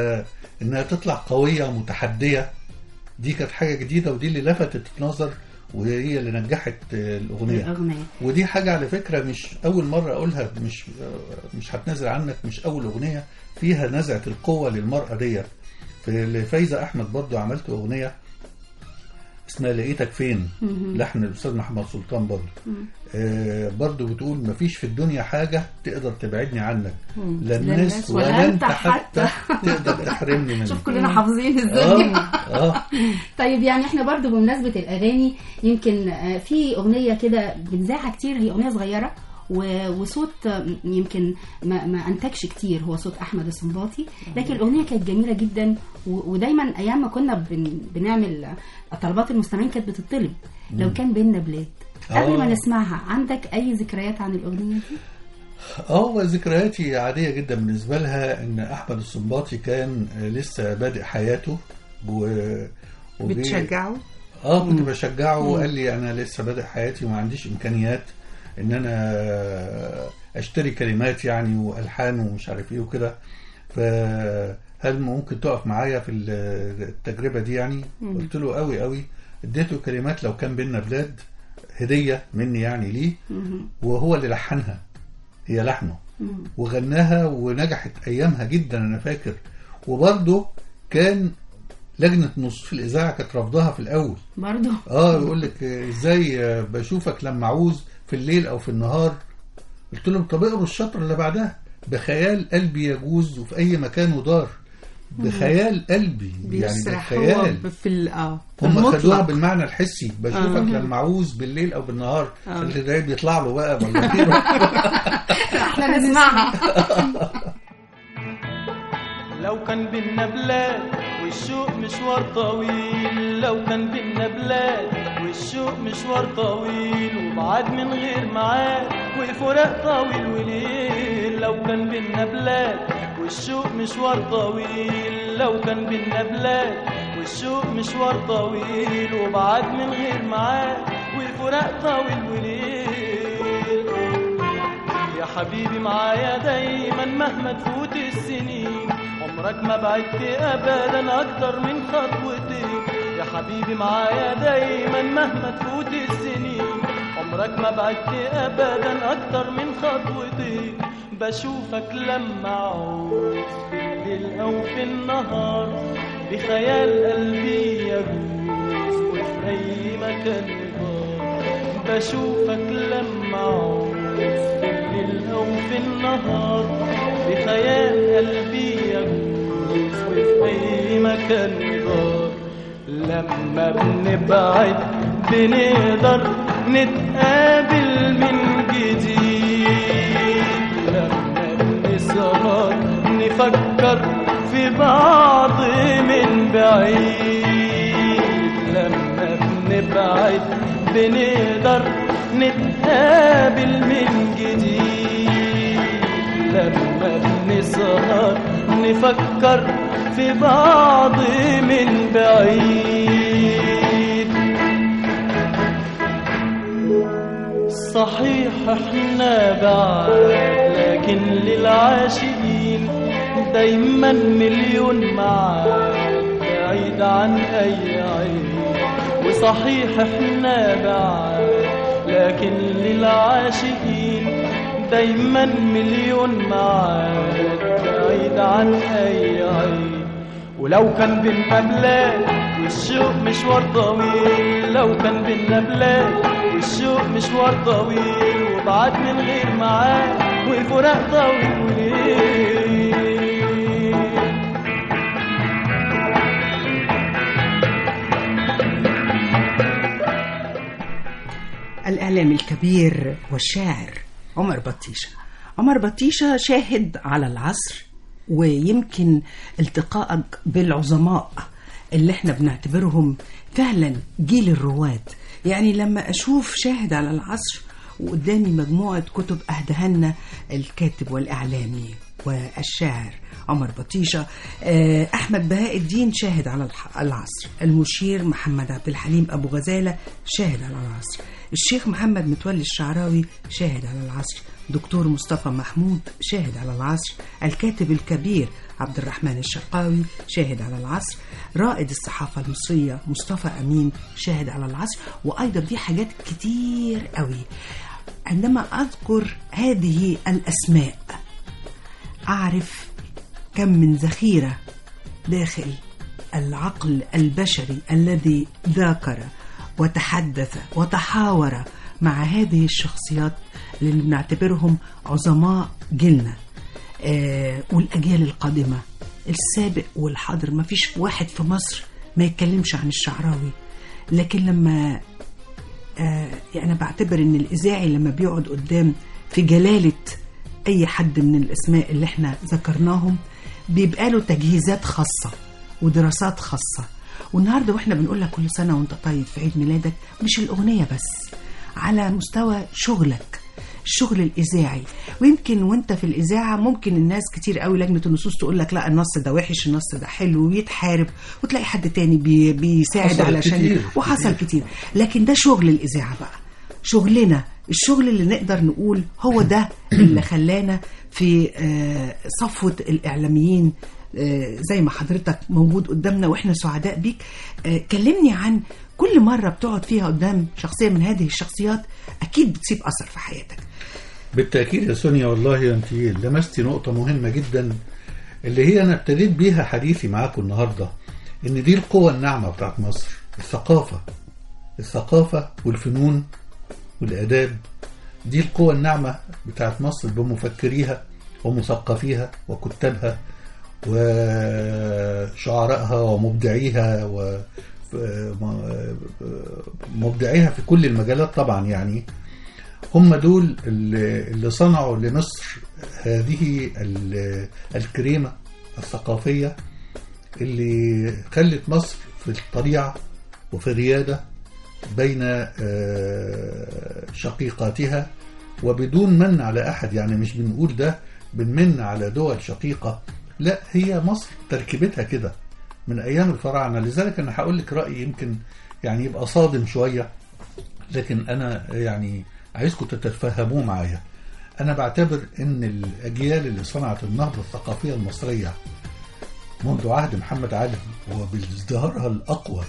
فإنها تطلع قوية متحدية دي كانت حاجة جديدة ودي اللي لفتت النظر وهي اللي نجحت آه، الاغنيه الأغنية ودي حاجة على فكرة مش أول مرة أقولها مش مش هتنازل عنك مش أول أغنية فيها نزعة القوة للمرأة ديت في لفايزة أحمد برضو عملت أغنية اسمها لقيتك فين لحن الأستاذ محمد سلطان برضو آه برضو بتقول مفيش في الدنيا حاجة تقدر تبعدني عنك لا الناس ولا أنت حتى تقدر تحرمني منك شوف كلنا حافظين ازاي آه آه طيب يعني احنا برضو بمناسبة الأغاني يمكن آه، في أغنية كده بنذاعها كتير هي أغنية صغيرة و- وصوت آه، يمكن ما, ما أنتجش كتير هو صوت أحمد السنباطي لكن الأغنية كانت جميلة جدا و- ودايما أيام ما كنا بن بنعمل آه، طلبات المستمعين كانت بتطلب لو كان بينا بلاد قبل ما آه. نسمعها عندك أي ذكريات عن الأغنية دي؟ اه ذكرياتي عادية جدا بالنسبة لها ان احمد السنباطي كان آه، لسه بادئ حياته و وجي- بتشجعه اه كنت بشجعه وقال لي انا لسه بادئ حياتي وما عنديش امكانيات ان انا اشتري كلمات يعني والحان ومش عارف ايه وكده فهل ممكن تقف معايا في التجربه دي يعني قلت له قوي قوي اديته كلمات لو كان بينا بلاد هديه مني يعني ليه وهو اللي لحنها هي لحنه وغناها ونجحت ايامها جدا انا فاكر وبرضه كان لجنه نصف الاذاعه كانت رافضاها في الاول برضو اه يقول لك آه، ازاي آه، بشوفك لما اعوز في الليل او في النهار قلت لهم طب اقروا الشطر اللي بعدها بخيال قلبي يجوز وفي اي مكان ودار بخيال قلبي يعني بيسرح هو بخيال في ال- اه في هم خدوها المطلق. بالمعنى الحسي بشوفك لما اعوز بالليل او بالنهار آه. اللي ده بيطلع له بقى ولا خير احنا نسمعها لو كان بينا بلاد والشوق مشوار طويل لو كان بينا بلاد والشوق مشوار طويل وبعد من غير ميعاد وفراق طويل وليل لو كان بينا بلاد والشوق مشوار طويل لو كان بينا بلاد والشوق مشوار طويل وبعد من غير ميعاد وفراق طويل وليل يا حبيبي معايا دايما مهما تفوت السنين عمرك ما بعدت ابدا اكتر من خطوتين يا حبيبي معايا دايما مهما تفوت السنين عمرك ما بعدت ابدا اكتر من خطوتين بشوفك لما اعوز في الليل او في النهار بخيال قلبي يجوز وفي اي مكان يدار بشوفك لما اعوز في الليل او في النهار بخيال قلبي يجوز وفي اي مكان يدار لما بنبعد بنقدر نتقابل من جديد لما بنسهر نفكر في بعض من بعيد لما بنبعد بنقدر نتقابل من جديد لما بنسهر نفكر في بعض من بعيد صحيح احنا بعاد لكن للعاشقين دايما مليون معاد بعيد عن اي عين وصحيح احنا بعاد لكن للعاشقين دايما مليون معاد بعيد عن اي عين ولو كان بينا بلاد والشوق مشوار طويل لو كان بينا بلاد والشوق مشوار طويل وبعد من غير ميعاد والفراق طويل وليل الإعلام الكبير والشاعر عمر بطيشة عمر بطيشة شاهد على العصر ويمكن التقائك بالعظماء اللي احنا بنعتبرهم فعلا جيل الرواد يعني لما أشوف شاهد على العصر وقدامي مجموعة كتب أهدهن الكاتب والإعلامي والشاعر عمر بطيشة آه، أحمد بهاء الدين شاهد على الح- العصر المشير محمد عبد الحليم أبو غزالة شاهد على العصر الشيخ محمد متولي الشعراوي شاهد على العصر دكتور مصطفى محمود شاهد على العصر الكاتب الكبير عبد الرحمن الشرقاوي شاهد على العصر رائد الصحافة المصرية مصطفى أمين شاهد على العصر وأيضا في حاجات كتير قوي عندما أذكر هذه الأسماء أعرف كم من ذخيرة داخل العقل البشري الذي ذاكر وتحدث وتحاور مع هذه الشخصيات اللي بنعتبرهم عظماء جيلنا آه والأجيال القادمة السابق والحاضر ما فيش واحد في مصر ما يتكلمش عن الشعراوي لكن لما آه يعني أنا بعتبر إن الإذاعي لما بيقعد قدام في جلالة أي حد من الأسماء اللي احنا ذكرناهم بيبقى له تجهيزات خاصة ودراسات خاصة والنهاردة واحنا بنقول لك كل سنة وانت طيب في عيد ميلادك مش الأغنية بس على مستوى شغلك الشغل الإذاعي ويمكن وانت في الإذاعة ممكن الناس كتير قوي لجنة النصوص تقول لك لا النص ده وحش النص ده حلو ويتحارب وتلاقي حد تاني بي بيساعد حصل علشان كتير، وحصل كتير. كتير لكن ده شغل الإذاعة بقى شغلنا الشغل اللي نقدر نقول هو ده اللي خلانا في آه، صفوة الإعلاميين آه، زي ما حضرتك موجود قدامنا واحنا سعداء بيك آه، كلمني عن كل مرة بتقعد فيها قدام شخصية من هذه الشخصيات أكيد بتسيب أثر في حياتك بالتأكيد يا سونيا والله أنت لمستي نقطة مهمة جدا اللي هي أنا ابتديت بيها حديثي معاكم النهاردة إن دي القوة الناعمة بتاعت مصر الثقافة الثقافة والفنون والآداب دي القوة الناعمة بتاعت مصر بمفكريها ومثقفيها وكتابها وشعرائها ومبدعيها ومبدعيها في كل المجالات طبعا يعني هم دول اللي اللي صنعوا لمصر هذه ال- الكريمة الثقافية اللي خلت مصر في الطليعة وفي الريادة بين آه، شقيقاتها وبدون من على أحد يعني مش بنقول ده بنمن على دول شقيقة لا هي مصر تركيبتها كده من أيام الفراعنة لذلك أنا هقول لك رأيي يمكن يعني يبقى صادم شوية لكن أنا يعني عايزكم تتفهموه معايا أنا بعتبر إن الأجيال اللي صنعت النهضة الثقافية المصرية منذ عهد محمد علي وبازدهارها الأقوى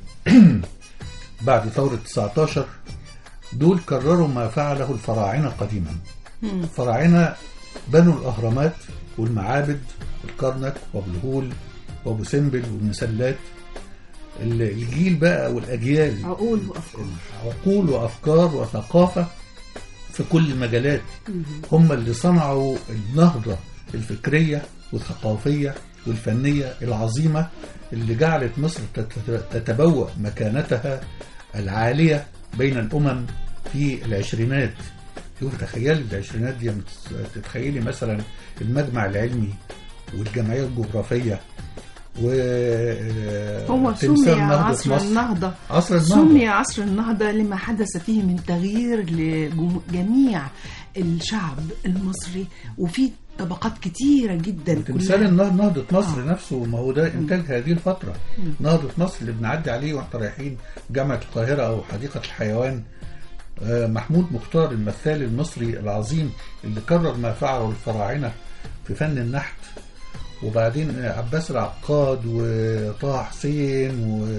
بعد ثورة 19 دول كرروا ما فعله الفراعنة قديما الفراعنة بنوا الأهرامات والمعابد الكرنك وابو الهول وابو سمبل والمسلات ال- الجيل بقى والأجيال عقول وافكار عقول وأفكار وثقافة في كل المجالات هم اللي صنعوا النهضة الفكرية والثقافية والفنية العظيمة اللي جعلت مصر تت- تتبوأ مكانتها العالية بين الأمم في العشرينات شوف تخيل العشرينات دي لما تس- تتخيلي مثلا المجمع العلمي والجمعية الجغرافية و هو تمثال سمي نهضة عصر مصر. النهضة عصر النهضة سمي عصر النهضة لما حدث فيه من تغيير لجميع الشعب المصري وفي طبقات كتيرة جدا تمثال كلها النهضة نهضة مصر نفسه ما هو ده إنتاج هذه الفترة نهضة مصر اللي بنعدي عليه واحنا رايحين جامعة القاهرة أو حديقة الحيوان آه، محمود مختار المثال المصري العظيم اللي كرر ما فعله الفراعنة في فن النحت وبعدين آه، عباس العقاد وطه حسين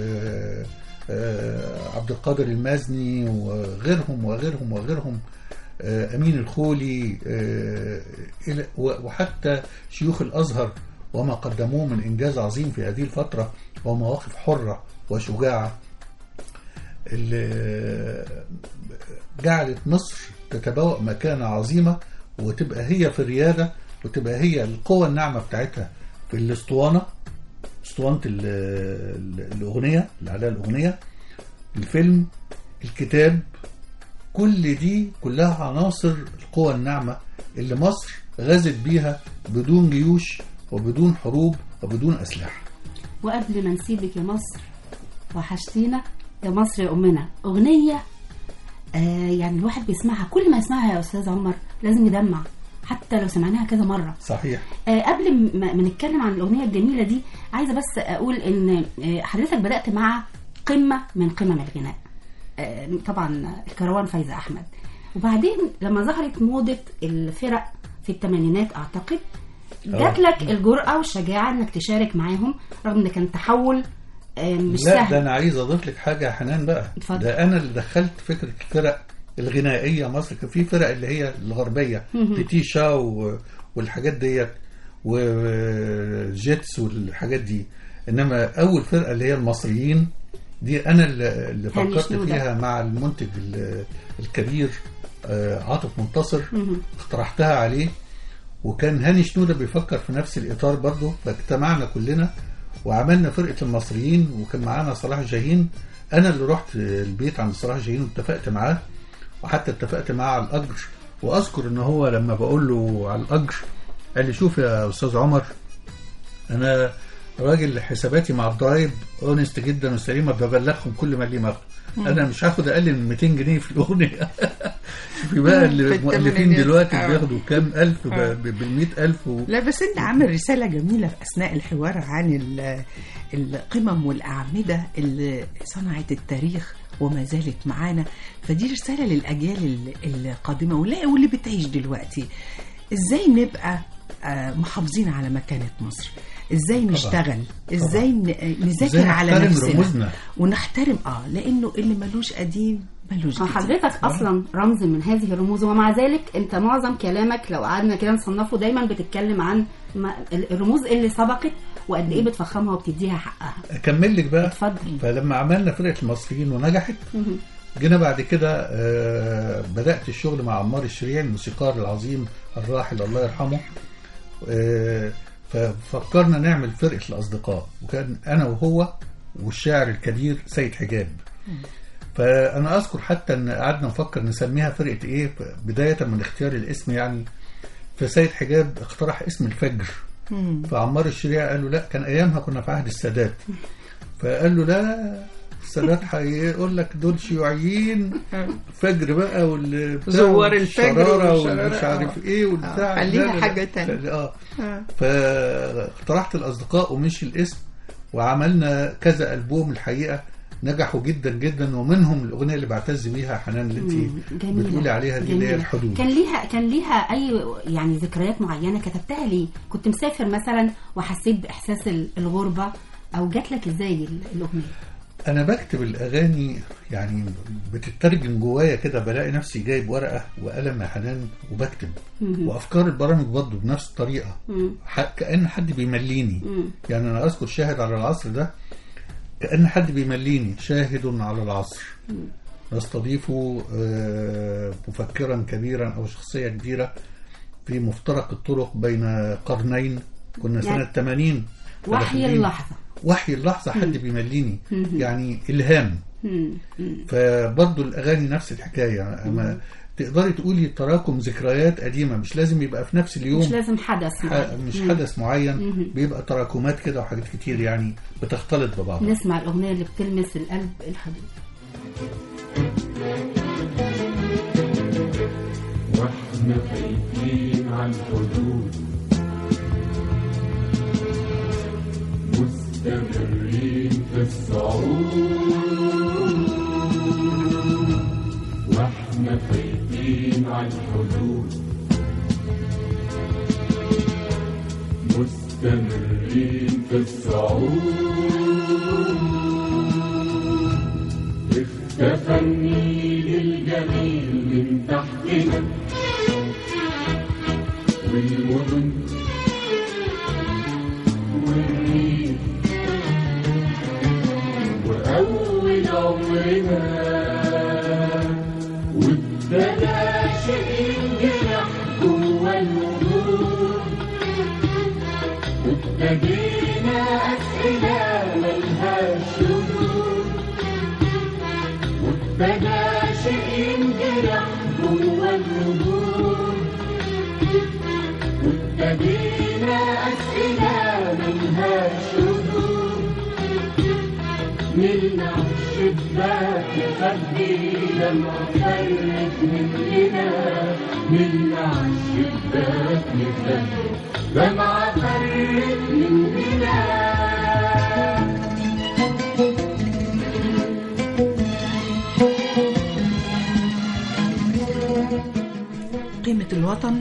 وعبد القادر المازني وغيرهم وغيرهم وغيرهم آه، أمين الخولي آه، إلى- و- وحتى شيوخ الأزهر وما قدموه من إنجاز عظيم في هذه الفترة ومواقف حرة وشجاعة اللي جعلت مصر تتبوأ مكانة عظيمة وتبقى هي في الريادة وتبقى هي القوة الناعمة بتاعتها في الاسطوانة اسطوانة ال- ال- الأغنية اللي عليها الأغنية الفيلم الكتاب كل دي كلها عناصر القوى الناعمة اللي مصر غزت بيها بدون جيوش وبدون حروب وبدون أسلحة وقبل ما نسيبك يا مصر وحشتينا يا مصر يا أمنا أغنية آه يعني الواحد بيسمعها كل ما يسمعها يا أستاذ عمر لازم يدمع حتى لو سمعناها كذا مره صحيح آه، قبل ما ما نتكلم عن الاغنيه الجميله دي عايزه بس اقول ان آه، حضرتك بدات مع قمه من قمم الغناء آه، طبعا الكروان فايزه احمد وبعدين لما ظهرت موضه الفرق في الثمانينات اعتقد جات لك الجرأه والشجاعه انك تشارك معاهم رغم ان كان تحول آه، مش لا ده سهل انا عايز اضيف لك حاجه يا حنان بقى اتفضل. ده انا اللي دخلت فكره الفرق الغنائيه مصر كان في فرق اللي هي الغربيه تيتيشا و- والحاجات ديت وجيتس والحاجات دي انما اول فرقه اللي هي المصريين دي انا اللي اللي هاني فكرت شنودة. فيها مع المنتج ال- الكبير آه، عاطف منتصر اقترحتها عليه وكان هاني شنودة بيفكر في نفس الإطار برضه فاجتمعنا كلنا وعملنا فرقة المصريين وكان معانا صلاح جاهين أنا اللي رحت البيت عند صلاح جاهين واتفقت معاه وحتى اتفقت معاه على الأجر وأذكر إن هو لما بقول له على الأجر قال لي شوف يا أستاذ عمر أنا راجل حساباتي مع الضرايب اونست جدا وسليمه ببلغهم كل ما لي مغرب انا مش هاخد اقل من 200 جنيه في الاغنيه شوفي بقى اللي في المؤلفين الثمانينات. دلوقتي آه. بياخدوا كام الف آه. بال 100000 و... لا بس انت عامل رسالة جميلة في أثناء الحوار عن ال- القمم والأعمدة اللي صنعت التاريخ وما زالت معانا فدي رسالة للأجيال ال- القادمة ولا- واللي بتعيش دلوقتي إزاي نبقى آه، محافظين على مكانة مصر ازاي نشتغل ازاي ن- نذاكر إزاي على نحترم نفسنا رموزنا. ونحترم اه لانه اللي ملوش قديم ملوش هو جديد حضرتك اصلا رمز من هذه الرموز ومع ذلك انت معظم كلامك لو قعدنا كده نصنفه دايما بتتكلم عن ما- الرموز اللي سبقت وقد ايه بتفخمها وبتديها حقها اكمل لك بقى اتفضل. فلما عملنا فرقه المصريين ونجحت جينا بعد كده آه، بدات الشغل مع عمار الشريع الموسيقار العظيم الراحل الله يرحمه آه، ففكرنا نعمل فرقه الاصدقاء وكان انا وهو والشاعر الكبير سيد حجاب فانا اذكر حتى ان قعدنا نفكر نسميها فرقه ايه بدايه من اختيار الاسم يعني فسيد حجاب اقترح اسم الفجر فعمار الشريع قال له لا كان ايامها كنا في عهد السادات فقال له لا السادات هيقول لك دول شيوعيين فجر بقى وال بتاع زوار الفجر والشرارة والشرارة، والمش عارف آه. ايه والبتاع آه، خليها لا، لا، حاجة لا. تانية. اه آه. فاقترحت الاصدقاء ومشي الاسم وعملنا كذا البوم الحقيقه نجحوا جدا جدا ومنهم الاغنيه اللي بعتز بيها حنان اللي انت جميلة. بتقولي عليها دي اللي هي جميلة. الحدود كان ليها كان ليها اي يعني ذكريات معينه كتبتها ليه؟ كنت مسافر مثلا وحسيت باحساس ال- الغربه او جات لك ازاي ال- الاغنيه؟ انا بكتب الاغاني يعني بتترجم جوايا كده بلاقي نفسي جايب ورقه وقلم يا حنان وبكتب وافكار البرامج برضه بنفس الطريقه ح- كان حد بيمليني يعني انا اذكر شاهد على العصر ده كان حد بيمليني شاهد على العصر نستضيف آه، مفكرا كبيرا او شخصيه كبيره في مفترق الطرق بين قرنين كنا سنه يعني 80 وحي فداخلين. اللحظه وحي اللحظة حد بيمليني يعني إلهام فبرضه الأغاني نفس الحكاية أما تقدري تقولي تراكم ذكريات قديمة مش لازم يبقى في نفس اليوم مش لازم حدث ح- معين. مش مم. حدث معين بيبقى تراكمات كده وحاجات كتير يعني بتختلط ببعضها نسمع الاغنيه اللي بتلمس القلب الحدود واحنا خايفين عن حدود مستمرين في الصعود واحنا خايفين عن حدود مستمرين في الصعود اختفى النيل الجميل من تحتنا والمدن والريف وأول عمرنا وابتدى شيء ينجرح جوا الوجود وابتدينا أسئلة ملهاش ردود وابتدى شيء ينجرح جوا الوجود وابتدينا أسئلة ملهاش ردود نلمع الشباك نخبي لما فرت مننا نلمع الشباك نخبي لما فرت مننا قيمة الوطن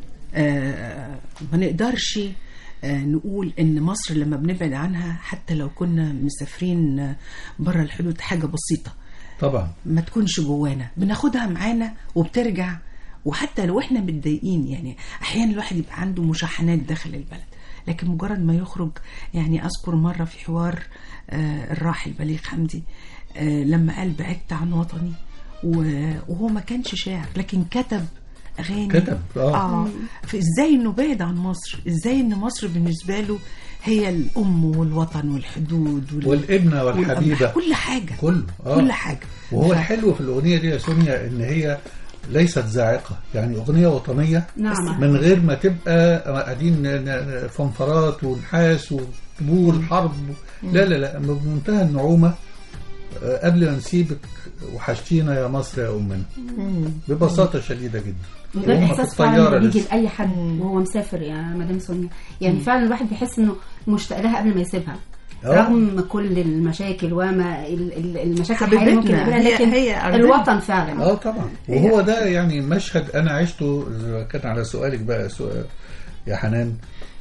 آه، ما نقدرش آه، نقول ان مصر لما بنبعد عنها حتى لو كنا مسافرين بره الحدود حاجة بسيطة طبعا ما تكونش جوانا بناخدها معانا وبترجع وحتى لو احنا متضايقين يعني احيانا الواحد يبقى عنده مشاحنات داخل البلد لكن مجرد ما يخرج يعني اذكر مره في حوار آه، الراحل بليغ حمدي آه، لما قال بعدت عن وطني و- وهو ما كانش شاعر لكن كتب اغاني كتب، آه. اه فازاي انه بعد عن مصر ازاي ان مصر بالنسبه له هي الام والوطن والحدود وال... والابنه والحبيبه كل حاجه كله آه. كل حاجه وهو ف- الحلو في الاغنيه دي يا سونيا ان هي ليست زاعقه يعني اغنيه وطنيه نعم من غير ما تبقى قاعدين ن- ن- فنفرات ونحاس وطبول حرب لا لا لا بمنتهى النعومه آه، قبل ما نسيبك وحشتينا يا مصر يا امنا ببساطه شديده جدا وده وهم في الاحساس فعلا الطياره اللي بيجي لسه لاي حد وهو مسافر يا مدام سونيا يعني فعلا الواحد بيحس انه مشتاق لها قبل ما يسيبها آه. رغم كل المشاكل وما ال- ال- المشاكل الحقيقية حبيبتنا، ممكن نقابلها هي- لكن هي أرضنا. الوطن فعلا اه طبعا وهو ده يعني مشهد انا عشته إذا كان على سؤالك بقى سؤال يا حنان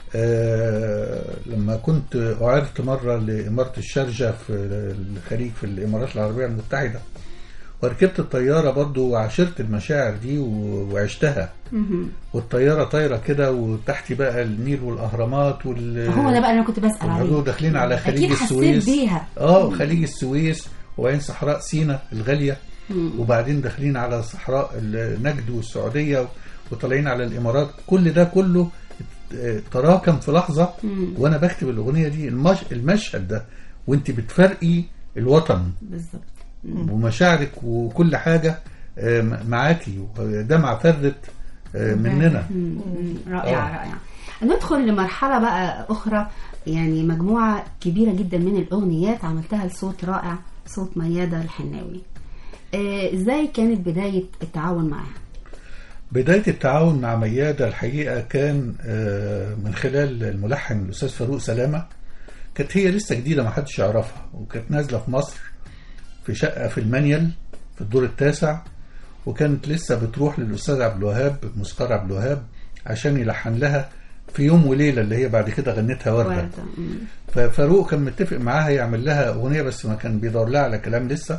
آه لما كنت أعرت مرة لإمارة الشارجة في الخليج في الإمارات العربية المتحدة وركبت الطيارة برضو وعاشرت المشاعر دي و- وعشتها والطيارة طايرة كده وتحتي بقى النيل والأهرامات وال هو ده بقى اللي انا كنت بسال وبرضو عليه داخلين على خليج اكيد حسيت السويس بيها اه خليج السويس وبعدين صحراء سينا الغالية وبعدين داخلين على صحراء النجد والسعودية وطالعين على الإمارات كل ده كله اه، تراكم في لحظة وأنا بكتب الأغنية دي المش... المشهد ده وأنت بتفرقي الوطن بالظبط ومشاعرك وكل حاجة اه، م- معاكي دمعة فردت اه، مننا مم. رائعه آه. رائعه ندخل لمرحله بقى اخرى يعني مجموعه كبيره جدا من الاغنيات عملتها لصوت رائع صوت مياده الحناوي آه، ازاي كانت بدايه التعاون معاها بداية التعاون مع ميادة الحقيقة كان آه، من خلال الملحن الأستاذ فاروق سلامة كانت هي لسه جديدة ما حدش يعرفها وكانت نازلة في مصر في شقة في المانيال في الدور التاسع وكانت لسه بتروح للأستاذ عبد الوهاب موسيقار عبد الوهاب عشان يلحن لها في يوم وليلة اللي هي بعد كده غنتها وردة وردة. مم. ففاروق كان متفق معاها يعمل لها اغنيه بس ما كان بيدور لها على كلام لسه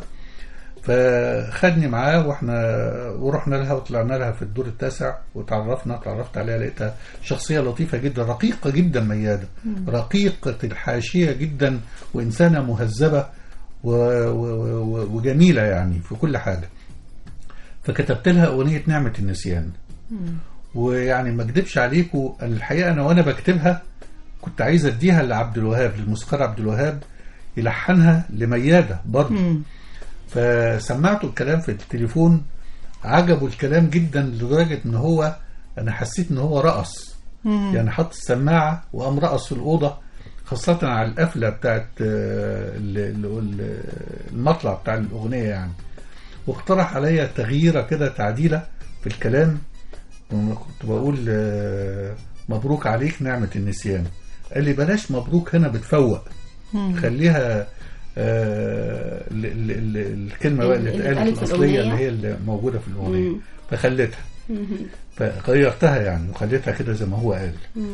فخدني معاه واحنا ورحنا لها وطلعنا لها في الدور التاسع وتعرفنا تعرفت عليها لقيتها شخصيه لطيفه جدا رقيقه جدا مياده رقيقه الحاشيه جدا وانسانه مهذبه و... و... و... وجميله يعني في كل حاجه فكتبت لها اغنيه نعمه النسيان ويعني ما اكدبش عليكم الحقيقه انا وانا بكتبها كنت عايز اديها لعبد الوهاب للموسيقار عبد الوهاب يلحنها لمياده برضه فسمعته الكلام في التليفون عجبه الكلام جدا لدرجه ان هو انا حسيت ان هو رقص يعني حط السماعه وقام رقص في الاوضه خاصه على القفله بتاعت آه، ال- ال- ال- المطلع بتاع الاغنيه يعني واقترح عليا تغييره كده تعديله في الكلام كنت بقول آه، مبروك عليك نعمة النسيان قال لي بلاش مبروك هنا بتفوق خليها آه، ال- ال- ال- الكلمة بقى اللي اللي اتقالت اتقالت في الأصلية الأغنية. اللي هي اللي موجودة في الأغنية مم. فخليتها فغيرتها يعني وخليتها كده زي ما هو قال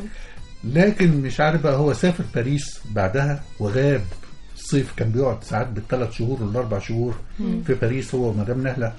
لكن مش عارف بقى هو سافر باريس بعدها وغاب الصيف كان بيقعد ساعات بالثلاث شهور والاربع شهور في باريس هو ومدام نهله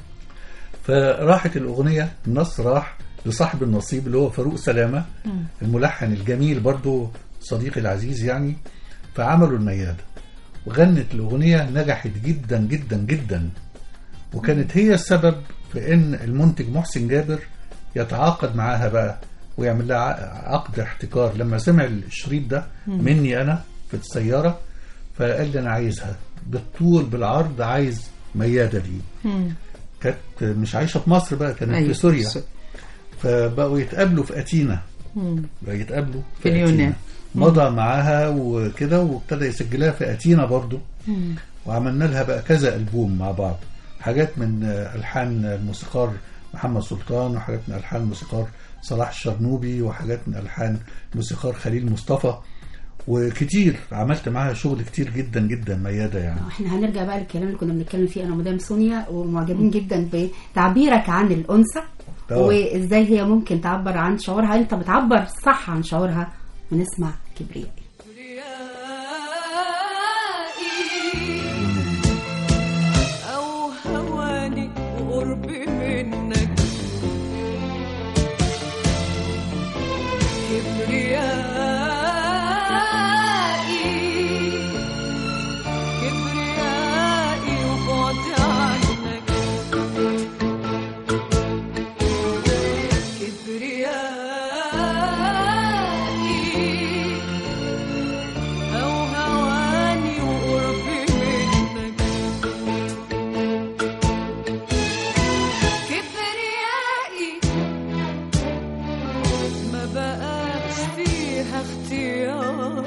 فراحت الاغنيه النص راح لصاحب النصيب اللي هو فاروق سلامه الملحن الجميل برضو صديقي العزيز يعني فعملوا المياده وغنت الاغنيه نجحت جدا جدا جدا وكانت هي السبب في ان المنتج محسن جابر يتعاقد معاها بقى ويعمل لها ع- عقد احتكار لما سمع الشريط ده مني انا في السياره فقال لي انا عايزها بالطول بالعرض عايز مياده دي كانت مش عايشه في مصر بقى كانت أيوة، في سوريا في فبقوا يتقابلوا في اتينا بقوا يتقابلوا في اليونان. مضى معاها وكده وابتدى يسجلها في اتينا برضو وعملنا لها بقى كذا البوم مع بعض حاجات من آه، الحان الموسيقار محمد سلطان وحاجات من الحان الموسيقار صلاح الشرنوبي وحاجات من الحان الموسيقار خليل مصطفى وكتير عملت معاها شغل كتير جدا جدا ميادة يعني احنا هنرجع بقى للكلام اللي كنا بنتكلم فيه انا ومدام سونيا ومعجبين جدا بتعبيرك عن الانثى طبعا. وازاي هي ممكن تعبر عن شعورها انت بتعبر صح عن شعورها ونسمع كبريائي أو هواني وقربي منك كبريائي كبريائي وبعد عنك كبريائي أو هواني وقربي منك كبريائي ما بقاش فيها اختيار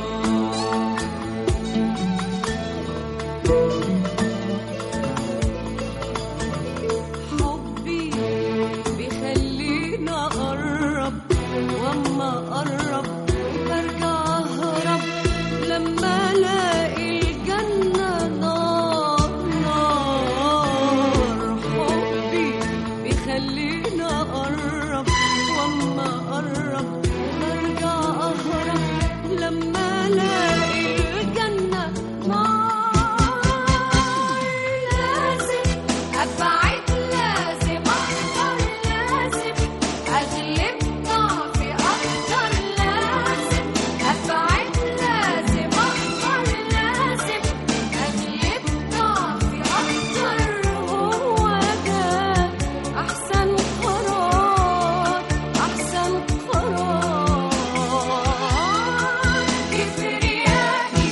حبي بيخليني اقرب واما اقرب برجع اهرب لما الاقي الجنه نار نار حبي بيخليني اقرب واما اقرب برجع اهرب لما الاقي الجنه نار لازم ابعد لازم اختار لازم اغلب ضعفي اكتر لازم ابعد لازم اختار لازم اغلب ضعفي اكتر هو ده احسن قرار احسن قرار كبريائي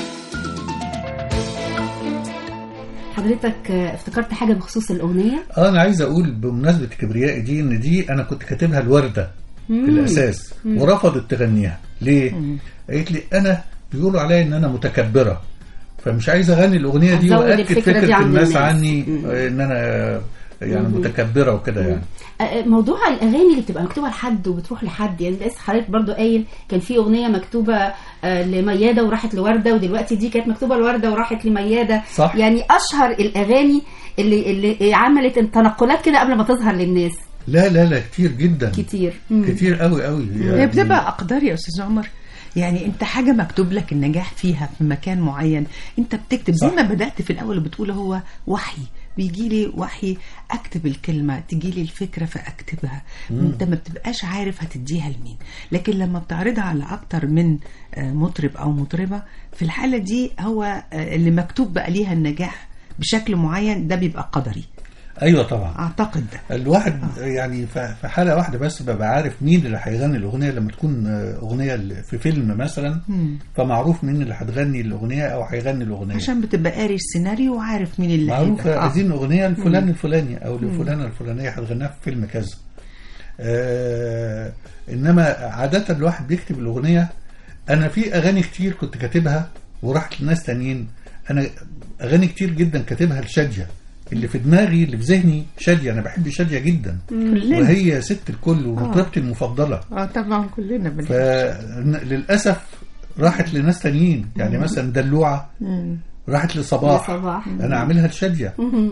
حضرتك آه، افتكرت حاجه بخصوص الاغنيه اه انا عايز اقول بمناسبه كبريائي دي ان دي انا كنت كاتبها الورده في الاساس ورفضت تغنيها ليه؟ قالت لي انا بيقولوا عليا ان انا متكبره فمش عايز اغني الاغنيه دي هتزود واكد الفكرة دي فكره عند الناس الناس. عني مم. آه، ان انا آه، يعني متكبره وكده يعني آه، موضوع الاغاني اللي بتبقى مكتوبه لحد وبتروح لحد يعني لسه حضرتك برضو قايل كان في اغنيه مكتوبه آه، لمياده وراحت لورده ودلوقتي دي كانت مكتوبه لورده وراحت لمياده صح. يعني اشهر الاغاني اللي اللي عملت تنقلات كده قبل ما تظهر للناس لا لا لا كتير جدا كتير مم. كتير قوي قوي هي بتبقى اقدار يا استاذ عمر يعني انت حاجه مكتوب لك النجاح فيها في مكان معين انت بتكتب زي صح. ما بدات في الاول بتقول هو وحي بيجي لي وحي اكتب الكلمه تجي لي الفكره فاكتبها انت ما بتبقاش عارف هتديها لمين لكن لما بتعرضها على اكتر من آه، مطرب او مطربه في الحاله دي هو آه، اللي مكتوب بقى ليها النجاح بشكل معين ده بيبقى قدري ايوه طبعا اعتقد ده الواحد يعني ف- في حاله واحده بس ببقى عارف مين اللي هيغني الاغنيه لما تكون آه، اغنيه ل- في فيلم مثلا فمعروف مين اللي هتغني الاغنيه او هيغني الاغنيه عشان بتبقى قاري السيناريو وعارف مين اللي معروف هيبقى. آه. عايزين اغنيه لفلان الفلاني او لفلانه الفلانيه هتغنيها في فيلم كذا آه انما عاده الواحد بيكتب الاغنيه انا في اغاني كتير كنت كاتبها وراحت لناس تانيين انا اغاني كتير جدا كاتبها لشاديه اللي في دماغي اللي في ذهني شاديه انا بحب شاديه جدا كلنا وهي ست الكل ومطربتي المفضله اه طبعا كلنا بنحب فللاسف راحت لناس تانيين يعني مثلا دلوعه راحت لصباح لصباح. انا عاملها لشاديه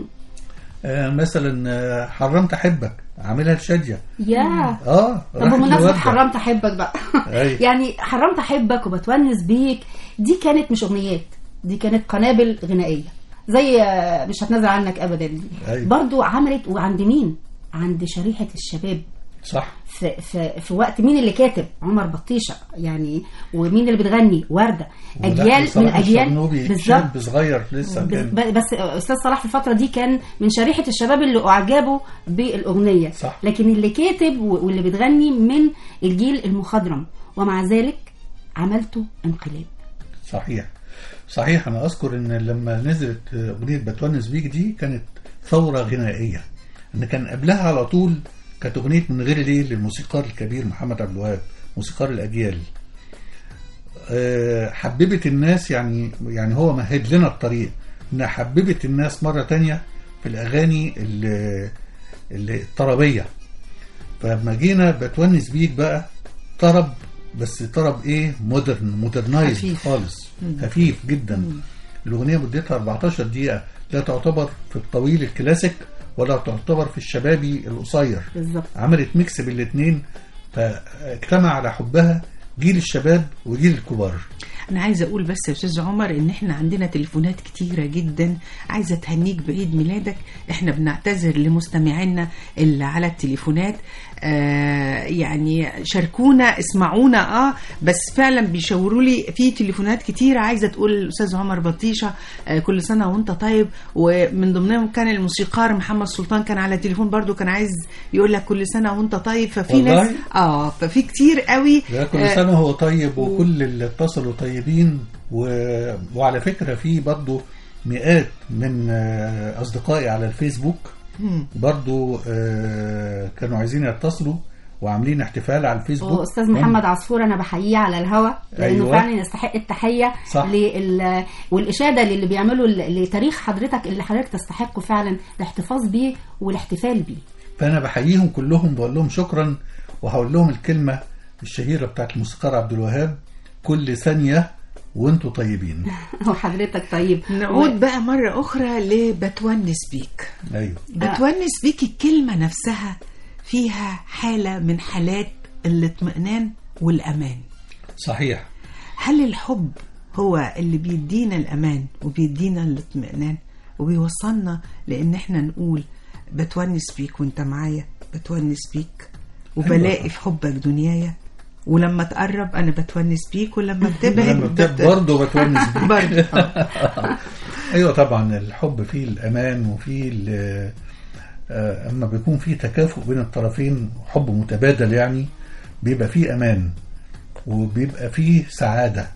آه مثلا آه، حرمت احبك عاملها لشاديه يا اه طب راحت بمناسبة لوردة. حرمت احبك بقى أي. يعني حرمت احبك وبتونس بيك دي كانت مش اغنيات دي كانت قنابل غنائية زي آه، مش هتنازل عنك ابدا دي أي. برضو عملت وعند مين عند شريحة الشباب صح في, في, في وقت مين اللي كاتب عمر بطيشة يعني ومين اللي بتغني وردة اجيال ولحن من صلاح اجيال الشرنوبي بالظبط شاب صغير لسه كان بس بس استاذ صلاح في الفتره دي كان من شريحه الشباب اللي اعجبوا بالاغنيه صح. لكن اللي كاتب و- واللي بتغني من الجيل المخضرم ومع ذلك عملته انقلاب صحيح صحيح انا اذكر ان لما نزلت اغنيه بتونس بيك دي كانت ثوره غنائيه ان كان قبلها على طول كانت اغنيه من غير ليل للموسيقار الكبير محمد عبد الوهاب موسيقار الاجيال آه، حببت الناس يعني يعني هو مهد لنا الطريق انها حببت الناس مره تانية في الاغاني ال- ال- الطربيه فلما جينا بتونس بيك بقى طرب بس طرب ايه مودرن مودرنايز خفيف. خالص خفيف جدا الاغنيه مدتها 14 دقيقه لا تعتبر في الطويل الكلاسيك ولا تعتبر في الشبابي القصير بالظبط عملت ميكس بين الاثنين فاجتمع على حبها جيل الشباب وجيل الكبار انا عايزه اقول بس يا استاذ عمر ان احنا عندنا تليفونات كتيره جدا عايزه تهنيك بعيد ميلادك احنا بنعتذر لمستمعينا اللي على التليفونات آه يعني شاركونا اسمعونا اه بس فعلا بيشاوروا لي في تليفونات كتيره عايزه تقول الاستاذ عمر بطيشه آه كل سنه وانت طيب ومن ضمنهم كان الموسيقار محمد سلطان كان على التليفون برضو كان عايز يقول لك كل سنه وانت طيب ففي والله؟ ناس اه ففي كتير قوي ده كل آه، سنه هو طيب وكل اللي اتصلوا طيبين و... وعلى فكره في برضه مئات من آه، اصدقائي على الفيسبوك برضه آه، كانوا عايزين يتصلوا وعاملين احتفال على الفيسبوك واستاذ محمد عصفور انا بحييه على الهوا لانه أيوة. فعلا يستحق التحيه صح. لل... والاشاده للي بيعملوا ل- لتاريخ حضرتك اللي حضرتك تستحقه فعلا الاحتفاظ بيه والاحتفال بيه فانا بحييهم كلهم بقول لهم شكرا وهقول لهم الكلمه الشهيره بتاعت الموسيقار عبد الوهاب كل ثانيه وانتوا طيبين وحضرتك طيب نعود بقى مرة أخرى لبتونس بيك ايوه بتونس بيك الكلمة نفسها فيها حالة من حالات الاطمئنان والأمان صحيح هل الحب هو اللي بيدينا الأمان وبيدينا الاطمئنان وبيوصلنا لأن احنا نقول بتونس بيك وانت معايا بتونس بيك وبلاقي في حبك دنيايا ولما تقرب انا بتونس بيك ولما بتبعد لما بت- برضه بتونس بيك برضه آه. ايوه طبعا الحب فيه الامان وفيه ال- آه، اما بيكون فيه تكافؤ بين الطرفين حب متبادل يعني بيبقى فيه امان وبيبقى فيه سعاده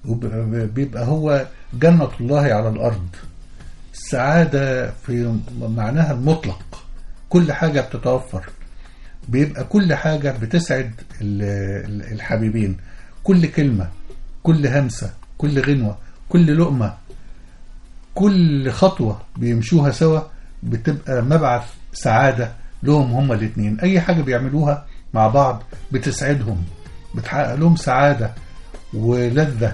وبيبقى هو جنة الله على الارض السعاده في معناها المطلق كل حاجه بتتوفر بيبقى كل حاجه بتسعد ال- ال- الحبيبين كل كلمه كل همسه كل غنوه كل لقمه كل خطوة بيمشوها سوا بتبقى مبعث سعادة لهم هما الاتنين أي حاجة بيعملوها مع بعض بتسعدهم بتحقق لهم سعادة ولذة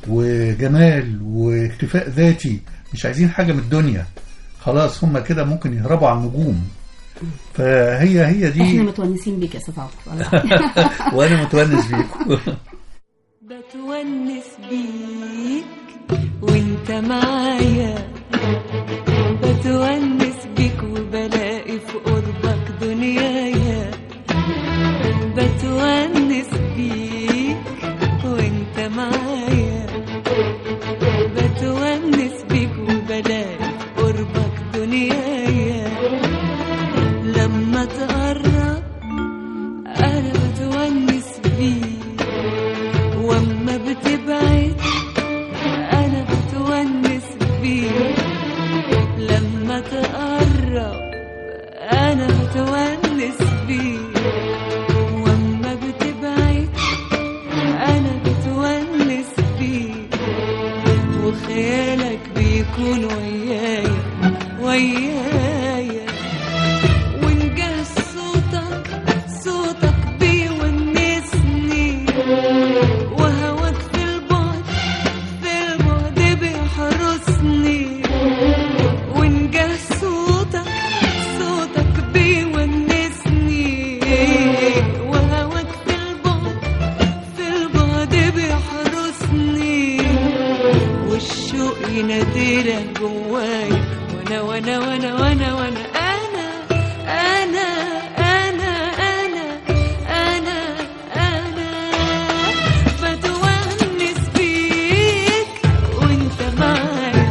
وجمال واكتفاء ذاتي مش عايزين حاجة من الدنيا خلاص هما كده ممكن يهربوا على النجوم فهي هي احنا دي متونسين بيك يا استاذ عمر والله. وانا متونس بيكم بتونس بيك وانت معايا بتونس بيك وبلاقي في قربك دنيايا بتونس بيك وانت معايا بتونس بيك وبلاقي في قربك دنيايا لما تقرب انا بتونس بيك واما بتبعد انا بتونس بيك لما تقرب انا بتونس بيك واما بتبعد انا بتونس بيك وخيالك بيكون ويايا ويايا ونجاه صوتك صوتك بيونسني وهواك في البعد في البعد بيحرسني ونجاه صوتك صوتك بيونسني وهواك في البعد في البعد بيحرسني والشوق يناديلك جواي وانا وانا وانا وانا وانا انا انا انا انا انا انا بتونس بيك وانت معايا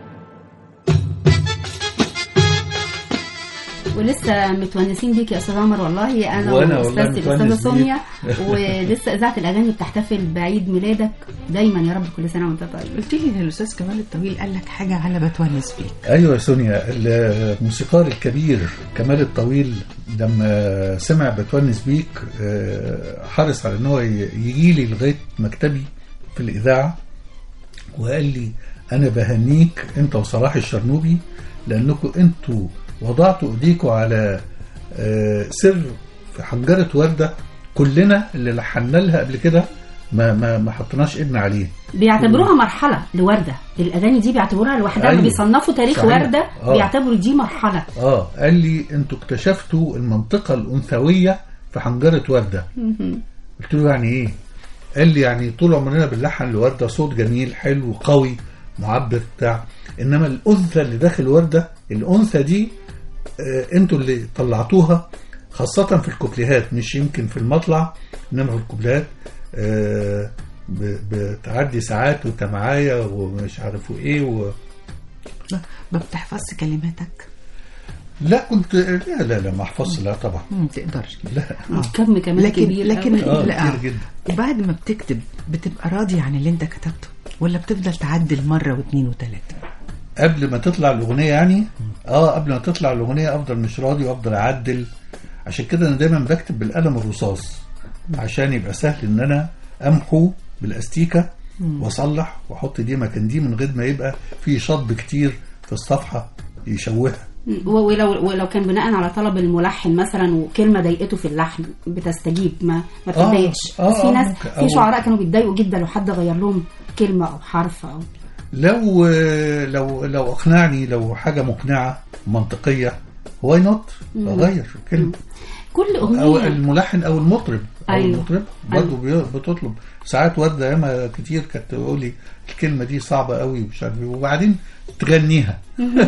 ولسه متونسين بيك يا استاذ عمر والله انا وأنا والله واستاذتي متونس الاستاذه بيك. سونيا ولسه اذاعه الاغاني بتحتفل بعيد ميلادك دايما يا رب كل سنه وانت طيب قلت لي ان الاستاذ كمال الطويل قال لك حاجه على بتونس بيك ايوه يا سونيا الموسيقار الكبير كمال الطويل لما سمع بتونس بيك آه، حرص على ان هو يجي لي لغايه مكتبي في الإذاعة وقال لي أنا بهنيك أنت وصلاح الشرنوبي لأنكم أنتوا وضعتوا إيديكم على آه، سر في حنجرة وردة كلنا اللي لحنا لها قبل كده ما ما ما حطيناش ايدنا عليه بيعتبروها مرحله لورده الاغاني دي بيعتبروها لوحدها أيوة. أيوة. بيصنفوا تاريخ صحيح. ورده آه. بيعتبروا دي مرحله اه قال لي انتوا اكتشفتوا المنطقة الأنثوية في حنجرة وردة قلت له يعني ايه قال لي يعني طول عمرنا بنلحن لوردة صوت جميل حلو قوي معبر بتاع انما الانثى اللي داخل وردة الانثى دي آه انتوا اللي طلعتوها خاصة في الكوبليهات مش يمكن في المطلع انما في الكوبليهات آه ب- بتعدي ساعات وانت معايا ومش عارف ايه و... ما- ما بتحفظش كلماتك لا كنت لا لا لا ما احفظش لا طبعا ما تقدرش لا كم كمان لكن كبير لكن أوي. اه لا كتير جدا وبعد ما بتكتب بتبقى راضي عن اللي انت كتبته ولا بتفضل تعدل مره واثنين وثلاثه قبل ما تطلع الاغنيه يعني اه قبل ما تطلع الاغنيه افضل مش راضي وافضل اعدل عشان كده انا دايما بكتب بالقلم الرصاص عشان يبقى سهل ان انا امحو بالاستيكه واصلح واحط دي مكان دي من غير ما يبقى في شطب كتير في الصفحه يشوهها و- ولو ولو كان بناء على طلب الملحن مثلا وكلمه ضايقته في اللحن بتستجيب ما ما آه، بتتضايقش آه، بس في آه، ناس ممكن. في أو- شعراء كانوا بيتضايقوا جدا لو حد غير لهم كلمه او حرف او لو لو لو اقنعني لو حاجه مقنعه منطقيه واي نوت اغير كلمه كل او اغنيه الملحن او المطرب او أيوة. المطرب برضه بي- بتطلب ساعات ورده ياما كتير كانت تقول لي الكلمه دي صعبه قوي ومش عارف إيه، وبعدين تغنيها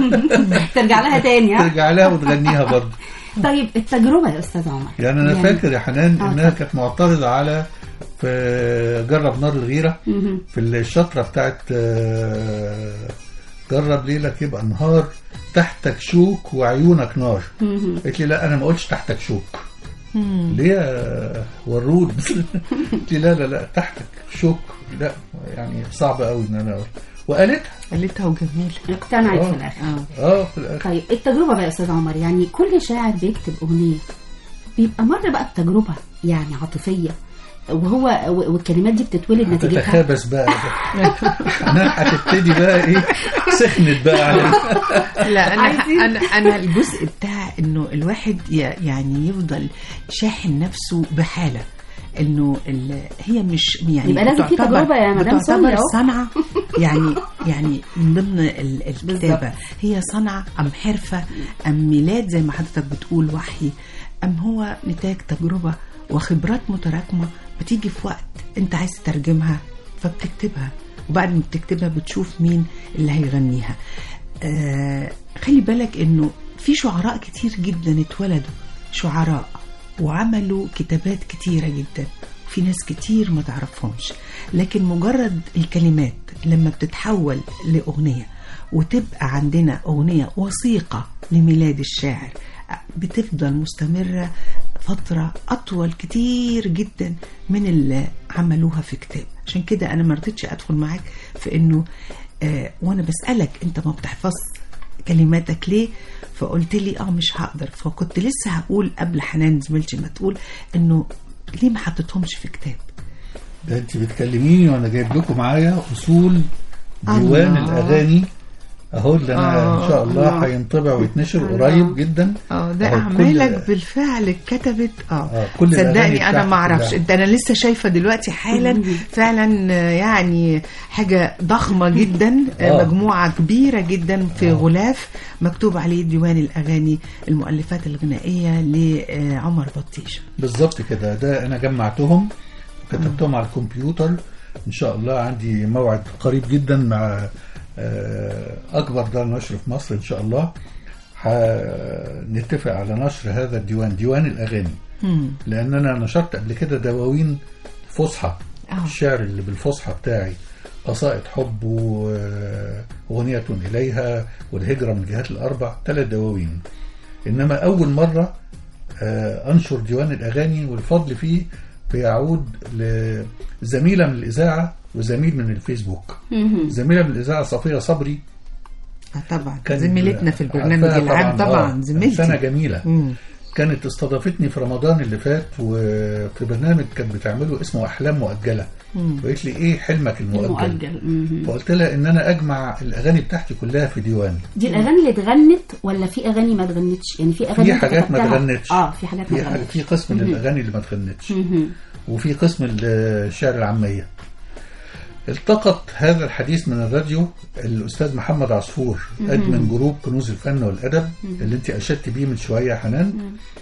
ترجع لها تاني ها ترجع لها وتغنيها برضه طيب التجربه يا استاذ عمر يعني انا يعني- فاكر يا حنان آه، انها اتفضل. كانت معترضه على في جرب نار الغيره مهم. في الشطره بتاعت آه، جرب ليلك يبقى نهار تحتك شوك وعيونك نار مهم. قلت لي لا انا ما قلتش تحتك شوك ليه يا ورود قلت لي لا لا لا تحتك شوك لا يعني صعب قوي ان انا اقول وقالتها قالتها وجميله اقتنعت آه. في الاخر اه اه في الاخر طيب التجربه بقى يا استاذ عمر يعني كل شاعر بيكتب اغنيه بيبقى مر بقى بتجربه يعني عاطفيه وهو و- والكلمات دي بتتولد نتيجتها هتتخابس بقى انا هتبتدي بقى ايه سخنت بقى على لا انا عايزين- انا انا الجزء بتاع انه الواحد ي- يعني يفضل شاحن نفسه بحاله انه ال- هي مش يعني يبقى لازم في بتعتبر- تجربة يا مدام بتعتبر سونيا أهو. صنعه يعني يعني من ضمن ال- الكتابه بالظبط. هي صنعه ام حرفه ام ميلاد زي ما حضرتك بتقول وحي ام هو نتاج تجربه وخبرات متراكمه بتيجي في وقت انت عايز تترجمها فبتكتبها وبعد ما بتكتبها بتشوف مين اللي هيغنيها آه خلي بالك انه في شعراء كتير جدا اتولدوا شعراء وعملوا كتابات كتيرة جدا في ناس كتير ما تعرفهمش لكن مجرد الكلمات لما بتتحول لأغنية وتبقى عندنا أغنية وثيقة لميلاد الشاعر بتفضل مستمرة فترة أطول كتير جدا من اللي عملوها في كتاب عشان كده أنا ما رضيتش أدخل معاك في إنه آه وأنا بسألك أنت ما بتحفظ كلماتك ليه فقلت لي اه مش هقدر فكنت لسه هقول قبل حنان زميلتي ما تقول انه ليه ما حطيتهمش في كتاب ده انت بتكلميني وانا جايب لكم معايا اصول ديوان الله. الاغاني اهو اللي انا آه، ان شاء الله الله. هينطبع ويتنشر الله. قريب جدا اه ده أهو اعمالك كل- بالفعل اتكتبت اه, آه، كل الأغاني صدقني انا بتاعتك ما اعرفش كلها. انت انا لسه شايفه دلوقتي حالا فعلا آه، يعني حاجه ضخمه جدا آه، آه. مجموعه كبيره جدا في غلاف مكتوب عليه ديوان الاغاني المؤلفات الغنائيه لعمر بطيش بالظبط كده ده انا جمعتهم كتبتهم على الكمبيوتر ان شاء الله عندي موعد قريب جدا مع آه، اكبر دار نشر في مصر ان شاء الله هنتفق على نشر هذا الديوان ديوان الاغاني مم. لان انا نشرت قبل كده دواوين فصحى آه. الشعر اللي بالفصحى بتاعي قصائد حب وأغنية إليها والهجرة من الجهات الأربع ثلاث دواوين إنما أول مرة آه، أنشر ديوان الأغاني والفضل فيه بيعود لزميلة من الإذاعة وزميل من الفيسبوك مهم. زميلة من الإذاعة صفية صبري آه طبعا كان زميلتنا في البرنامج عارفاها العام طبعا آه، زميلتي سنة جميلة مم. كانت استضافتني في رمضان اللي فات وفي برنامج كانت بتعمله اسمه احلام مؤجله وقالت لي ايه حلمك المؤجل, المؤجل مهم. فقلت لها ان انا اجمع الاغاني بتاعتي كلها في ديوان دي الاغاني اللي اتغنت ولا في اغاني ما اتغنتش يعني في اغاني في أنت حاجات ما كتبتها؟ اتغنتش اه في حاجات ما في, حاجة اتغنتش في قسم من الاغاني اللي ما اتغنتش مهم. وفي قسم الشعر العاميه التقط هذا الحديث من الراديو الاستاذ محمد عصفور ادمن جروب كنوز الفن والادب اللي انت اشدت بيه من شويه يا حنان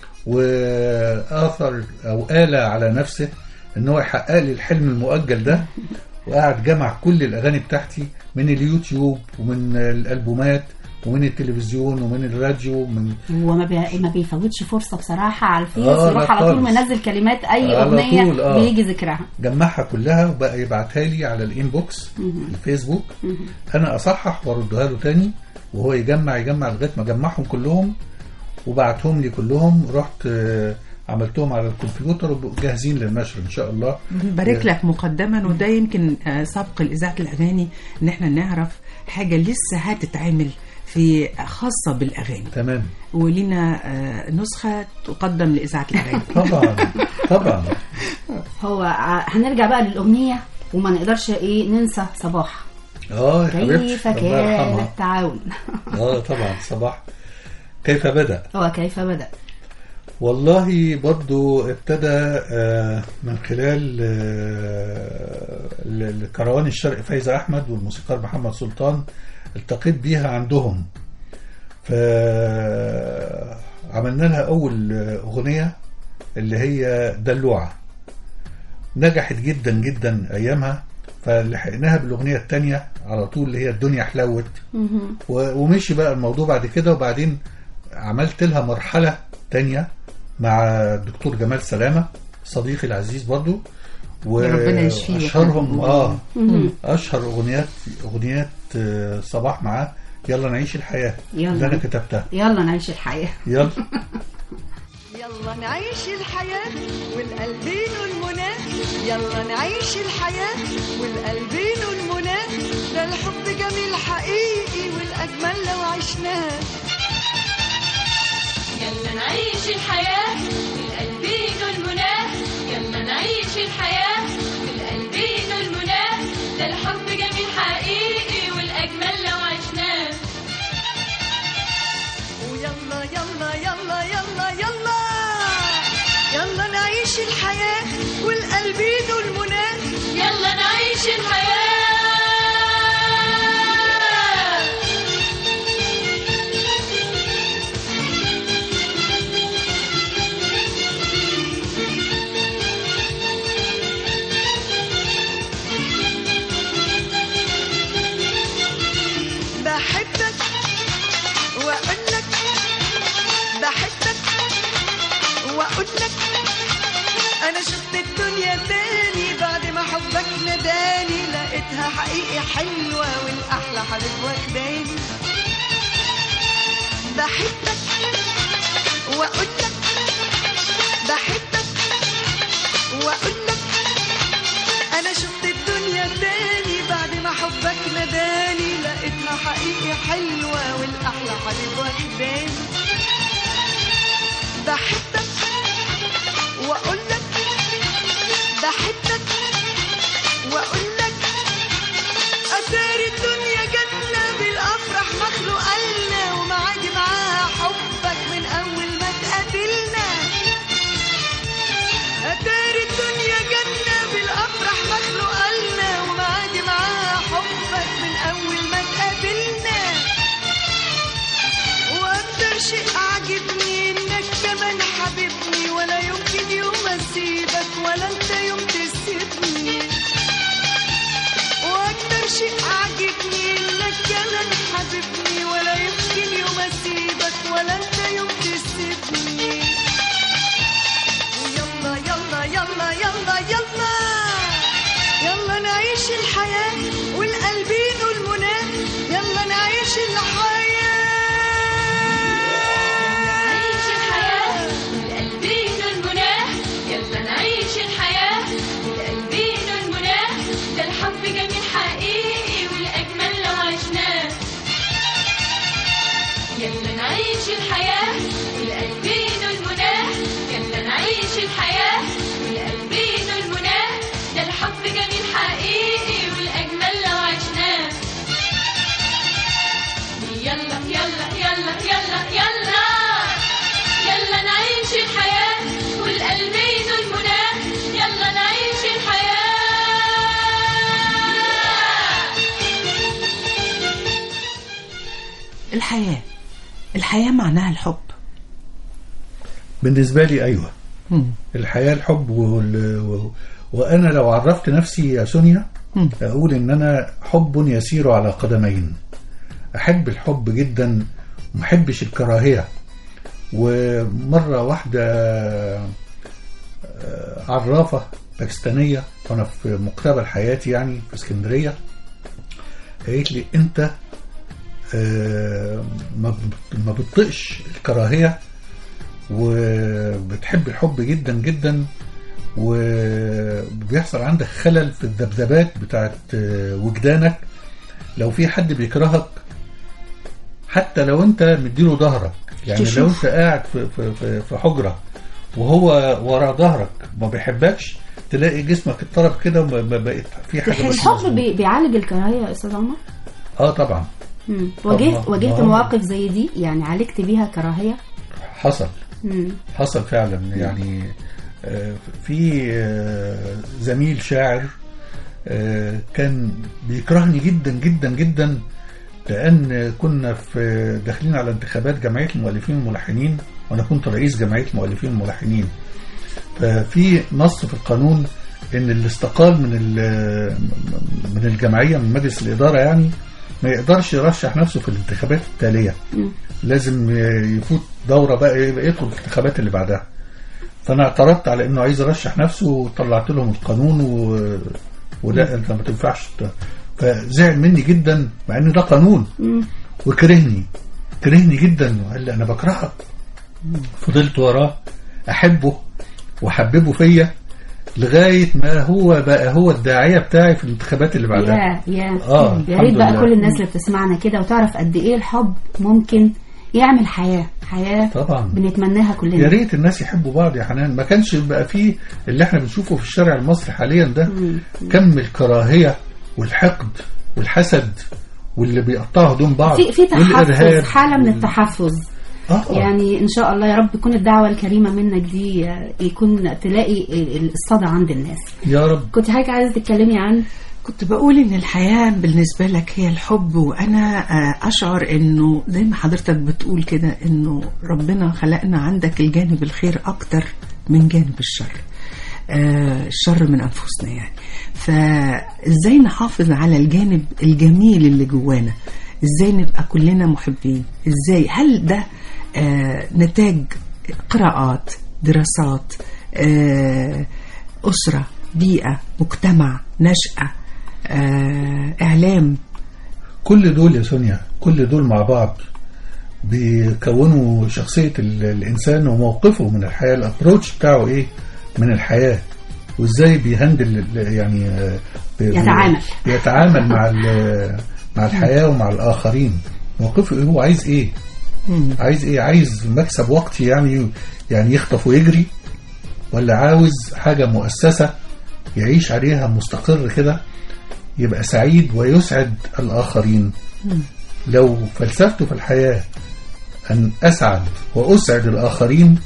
واثر او آل على نفسه ان هو يحقق لي الحلم المؤجل ده وقعد جمع كل الاغاني بتاعتي من اليوتيوب ومن الالبومات ومن التلفزيون ومن الراديو ومن هو ما, بي... ما بيفوتش فرصه بصراحه على الفيس آه، يروح لا على طول خالص. منزل كلمات اي على اغنيه طول، آه. بيجي ذكرها جمعها كلها وبقى يبعتها لي على الانبوكس الفيسبوك انا اصحح واردها له تاني وهو يجمع يجمع لغايه ما جمعهم كلهم وبعتهم لي كلهم رحت آه، عملتهم على الكمبيوتر وجاهزين للنشر ان شاء الله بارك لك مقدما وده يمكن آه، سبق لإذاعة الأغاني إن احنا نعرف حاجة لسه هتتعمل في خاصة بالأغاني تمام ولينا آه، نسخة تقدم لإذاعة الأغاني طبعا طبعا هو ع- هنرجع بقى للاغنيه وما نقدرش ايه ننسى صباح اه يا حبيبتي كيف الله كان يرحمها التعاون اه طبعا صباح كيف بدا هو كيف بدا والله برضو ابتدى آه، من خلال آه، ال- الكروان الشرقي فايزة أحمد والموسيقار محمد سلطان التقيت بيها عندهم فعملنا لها أول أغنية اللي هي دلوعة نجحت جدا جدا أيامها فلحقناها بالأغنية التانية على طول اللي هي الدنيا حلوت و- ومشي بقى الموضوع بعد كده وبعدين عملت لها مرحلة تانية مع الدكتور جمال سلامة صديقي العزيز برضو يا ربنا يشفيه واشهرهم اه اشهر اغنيات اغنيات آه، صباح معاه يلا نعيش الحياه يلا. اللي انا كتبتها يلا نعيش الحياه يلا يلا نعيش الحياة والقلبين المنى يلا نعيش الحياة والقلبين المنى ده الحب جميل حقيقي والأجمل لو عشناه يلا نعيش الحياة بالقلبين المنى يلا نعيش الحياة بالقلبين المنى ده الحب جميل حقيقي والأجمل لو عشناه ويلا يلا يلا يلا يلا يلا نعيش الحياة والقلبين المنى يلا نعيش الحياة بحبك واقول لك بحبك واقول لك انا شفت الدنيا تاني بعد ما حبك نداني لقيتها حقيقي حلوه والاحلى حبيب واخداني بحبك واقول لك بحبك واقول لك انا شفت الدنيا تاني بعد ما حبك نداني لقيتها حقيقي حلوة والاحلى حبيب واخداني بحبك واقول لك بحبك واقول لك اتاري الدنيا جنة بالافراح مخلوقة لنا ومعادي معاها حبك من اول ما تقابلنا أتاري الدنيا جنة بالأفراح مخلوقة لنا ومعادي معاها حبك من أول ما تقابلنا وأكتر شيء عاجبني إنك كمان حبيبني ولا يمكن يوم أسيبك ولا أنت يوم تسيبني وأكتر شيء عاجبني إنك كمان حبيبني ولا يمكن يوم أسيبك ولا أنت يوم تسيبني يلا يلا يلا يلا يلا يلا نعيش الحياة والقلبين المنى يلا نعيش نعيش الحياة الحياة بالقلبين المنى يلا نعيش الحياة بالقلبين المنى ده الحب جميل حقيقي والأجمل لو عشناه يلا نعيش الحياة بالقلبين المنى الحياة الحياة معناها الحب بالنسبة لي أيوة مم. الحياة الحب وال... و... وأنا لو عرفت نفسي يا سونيا مم. أقول إن أنا حب يسير على قدمين أحب الحب جدا ومحبش الكراهية ومرة واحدة آه، عرافة باكستانية وأنا في مقتبل حياتي يعني في اسكندرية قالت لي أنت آه، ما بت- ما بتطقش الكراهية وبتحب الحب جدا جدا وبيحصل عندك خلل في الذبذبات بتاعت آه، وجدانك لو في حد بيكرهك حتى لو انت مديله ظهرك يعني تشوف. لو انت قاعد في, في, في, في حجرة وهو ورا ظهرك ما بيحبكش تلاقي جسمك اتضرب كده وما ما بقيت في حاجة مش الحب مظبوطة. بي- بيعالج الكراهيه يا استاذ عمر اه طبعا مم. واجهت طبعاً. واجهت آه. مواقف زي دي يعني عالجت بيها كراهيه حصل مم. حصل فعلا يعني آه، في آه، زميل شاعر آه، كان بيكرهني جدا جدا جدا لان كنا في داخلين على انتخابات جمعيه المؤلفين والملحنين وانا كنت رئيس جمعيه المؤلفين والملحنين ففي نص في القانون ان اللي استقال من ال- من الجمعيه من مجلس الاداره يعني ما يقدرش يرشح نفسه في الانتخابات التاليه مم. لازم يفوت دوره بقى يبقى يدخل في الانتخابات اللي بعدها فانا اعترضت على انه عايز يرشح نفسه وطلعت لهم القانون و... ولا انت ما تنفعش ت- فزعل مني جدا مع ان ده قانون مم. وكرهني كرهني جدا وقال لي انا بكرهك فضلت وراه احبه وحببه فيا لغايه ما هو بقى هو الداعيه بتاعي في الانتخابات اللي بعدها يا يا آه، يا الحمد ريت بقى لله. كل الناس اللي بتسمعنا كده وتعرف قد ايه الحب ممكن يعمل حياه حياه طبعا بنتمناها كلنا يا ريت الناس يحبوا بعض يا حنان ما كانش بقى فيه اللي احنا بنشوفه في الشارع المصري حاليا ده مم. كم الكراهيه والحقد والحسد واللي بيقطعوا هدوم بعض في في والارهاب تحفظ حاله من التحفظ آه. يعني ان شاء الله يا رب تكون الدعوه الكريمه منك دي آه، يكون تلاقي ال- الصدى عند الناس يا رب كنت حضرتك عايزه تتكلمي عن كنت بقول ان الحياة بالنسبة لك هي الحب وانا آه، اشعر انه زي ما حضرتك بتقول كده انه ربنا خلقنا عندك الجانب الخير اكتر من جانب الشر آه، الشر من انفسنا يعني فازاي نحافظ على الجانب الجميل اللي جوانا ازاي نبقى كلنا محبين ازاي هل ده آه، نتاج قراءات دراسات آه، أسرة بيئة مجتمع نشأة آه، إعلام كل دول يا سونيا كل دول مع بعض بيكونوا شخصية ال- الإنسان وموقفه من الحياة الأبروتش بتاعه إيه من الحياة وإزاي بيهندل ال- يعني آه، بي- يتعامل. بيتعامل مع ال- مع الحياة ومع الآخرين موقفه إيه هو عايز إيه عايز إيه عايز مكسب وقتي يعني يعني يخطف ويجري ولا عاوز حاجة مؤسسة يعيش عليها مستقر كده يبقى سعيد ويسعد الآخرين لو فلسفته في الحياة أن أسعد وأسعد الآخرين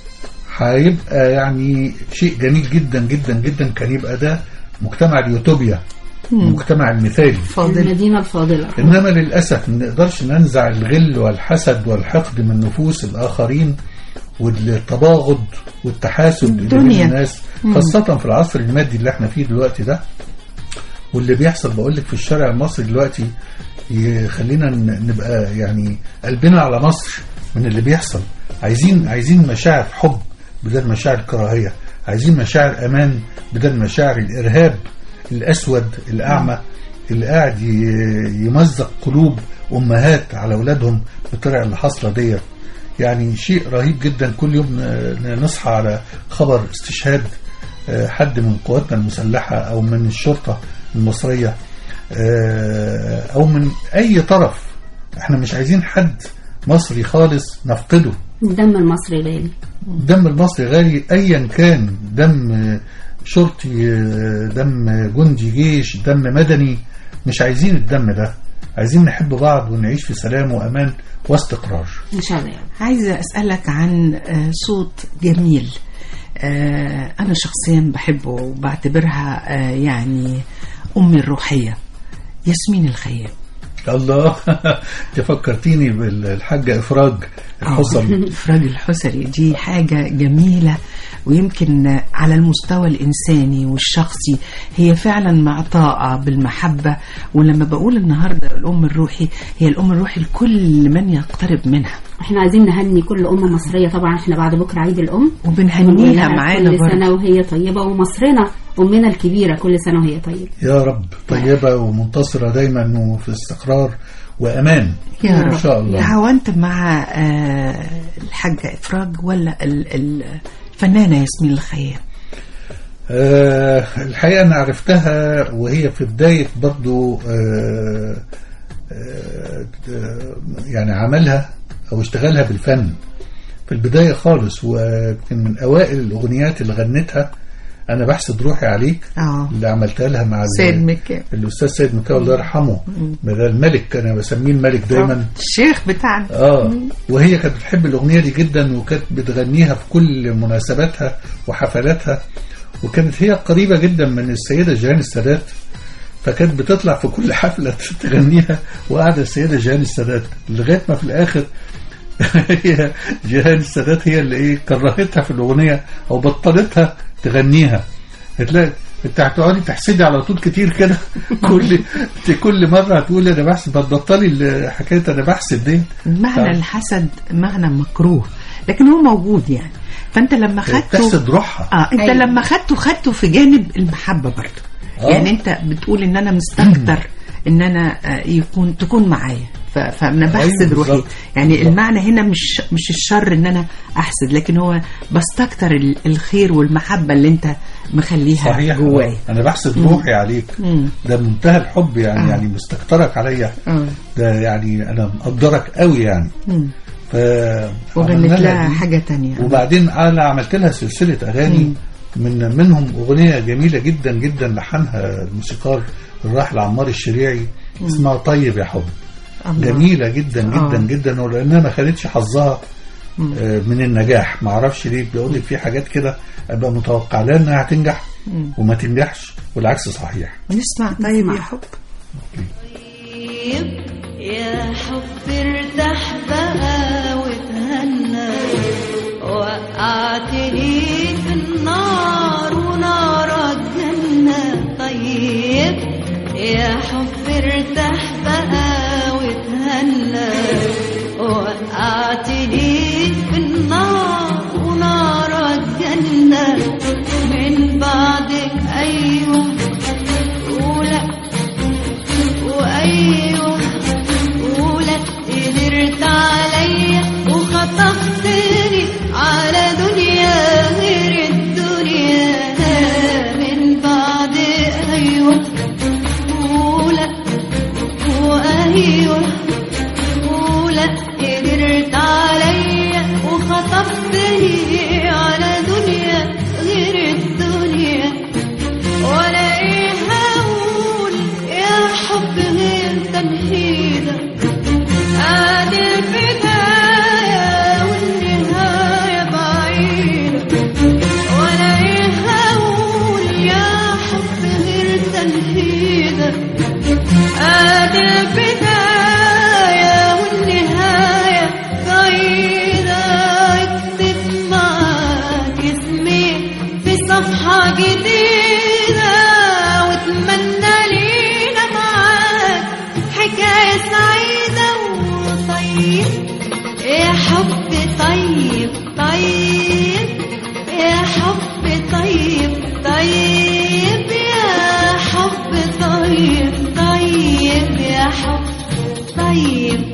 هيبقى يعني شيء جميل جدا جدا جدا كان يبقى ده مجتمع اليوتوبيا المجتمع المثالي فاضل المدينه الفاضله إنما للأسف ما نقدرش ننزع الغل والحسد والحقد من نفوس الآخرين والتباغض والتحاسد اللي بين الدنيا. الناس خاصة في العصر المادي اللي احنا فيه دلوقتي ده واللي بيحصل بقول لك في الشارع المصري دلوقتي يخلينا ن- نبقى يعني قلبنا على مصر من اللي بيحصل عايزين عايزين مشاعر حب بدل مشاعر كراهية عايزين مشاعر أمان بدل مشاعر الإرهاب الأسود الأعمى اللي قاعد ي- يمزق قلوب أمهات على أولادهم بالطريقة اللي حاصلة ديت يعني شيء رهيب جدا كل يوم ن- نصحى على خبر استشهاد آه، حد من قواتنا المسلحة أو من الشرطة المصرية آه، أو من أي طرف احنا مش عايزين حد مصري خالص نفقده الدم المصري غالي الدم المصري غالي ايا كان دم شرطي دم جندي جيش دم مدني مش عايزين الدم ده عايزين نحب بعض ونعيش في سلام وامان واستقرار ان شاء الله يعني. عايزة أسألك عن آه، صوت جميل آه، أنا شخصيا بحبه وبعتبرها آه، يعني أمي الروحية ياسمين الخيام الله انت فكرتيني بالحاجة إفراج الحصل إفراج الحسري دي حاجة جميلة ويمكن على المستوى الإنساني والشخصي هي فعلا معطاءة بالمحبة ولما بقول النهاردة الأم الروحي هي الأم الروحي لكل من يقترب منها احنا عايزين نهني كل ام مصريه طبعا احنا بعد بكره عيد الام وبنهنيها ونقول لها معانا كل سنه برضه وهي طيبه ومصرنا امنا الكبيره كل سنه وهي طيبه يا رب طيبة ومنتصرة دايما وفي استقرار وأمان يا إن رب شاء الله هو أنت مع آه، الحاجة إفراج ولا ال- ال- الفنانة ياسمين الخيام آه الحقيقة أنا عرفتها وهي في بداية برضو آه آه آه، يعني عملها أو اشتغلها بالفن في البداية خالص وكان من أوائل الأغنيات اللي غنتها أنا بحسد روحي عليك اه اللي عملتها لها مع ال- سيد مكي الأستاذ سيد مكاوي الله يرحمه ده الملك أنا بسميه الملك دايما الشيخ بتاعنا اه وهي كانت بتحب الاغنيه دي جدا وكانت بتغنيها في كل مناسباتها وحفلاتها وكانت هي قريبه جدا من السيده جيهان السادات فكانت بتطلع في كل حفله تغنيها وقاعده السيده جيهان السادات لغايه ما في الاخر هي جيهان السادات هي اللي ايه كرهتها في الاغنيه او بطلتها تغنيها هتلاقي انت هتقعدي تحسدي على طول كتير كده كل كل مره هتقولي انا بحسد بتبطلي حكايه انا بحسد دي معنى طبعا. الحسد معنى مكروه لكن هو موجود يعني فانت لما خدته تحسد روحها اه انت أيوة. لما خدته خدته في جانب المحبه برضه آه. يعني انت بتقول ان انا مستكتر ان انا آه، يكون تكون معايا ف- فانا بحسد أيوة روحي بالظبط. يعني بالظبط. المعنى هنا مش مش الشر ان انا احسد لكن هو بستكتر ال- الخير والمحبه اللي انت مخليها صحيح جواي آه. انا بحسد روحي عليك مم. ده منتهى الحب يعني آه. يعني مستكترك عليا اه ده يعني انا مقدرك قوي يعني مم. ف وغنت عملنا لها دي. حاجه تانية وبعدين انا عملت لها سلسله اغاني من منهم اغنيه جميله جدا جدا لحنها الموسيقار الراحل عمار الشريعي اسمها طيب يا حب الله. جميله جدا جدا آه. جدا ولانها ما خدتش حظها آه، من النجاح ما اعرفش ليه بيقول لك في حاجات كده ابقى متوقع لها انها هتنجح وما تنجحش والعكس صحيح نسمع طيب يا حب طيب يا حب ارتاح بقى وتهنى وقعتني في النار ونار الجنة طيب يا حب ارتاح بقى وتهنى وقعتني في النار ونار الجنة من بعدك أيوه ولا وايوه ولا قدرت عليا وخطفتني على دنيا غير الدنيا من بعد ايوه ولا وايوه ولا قدرت عليا وخطفتني على دنيا غير الدنيا ولا ايه هقول يا حب غير تمهيدك ادي البداية والنهاية بعيدة ولا ايه هقول يا حب غير تمهيدك ادي البداية والنهاية بعيدة اكتب معاك اسمي في صفحة جديدة واتمنى لينا معاك حكاية سعيدة وطيب يا حب طيب طيب يا حب طيب طيب يا حب طيب طيب يا حب طيب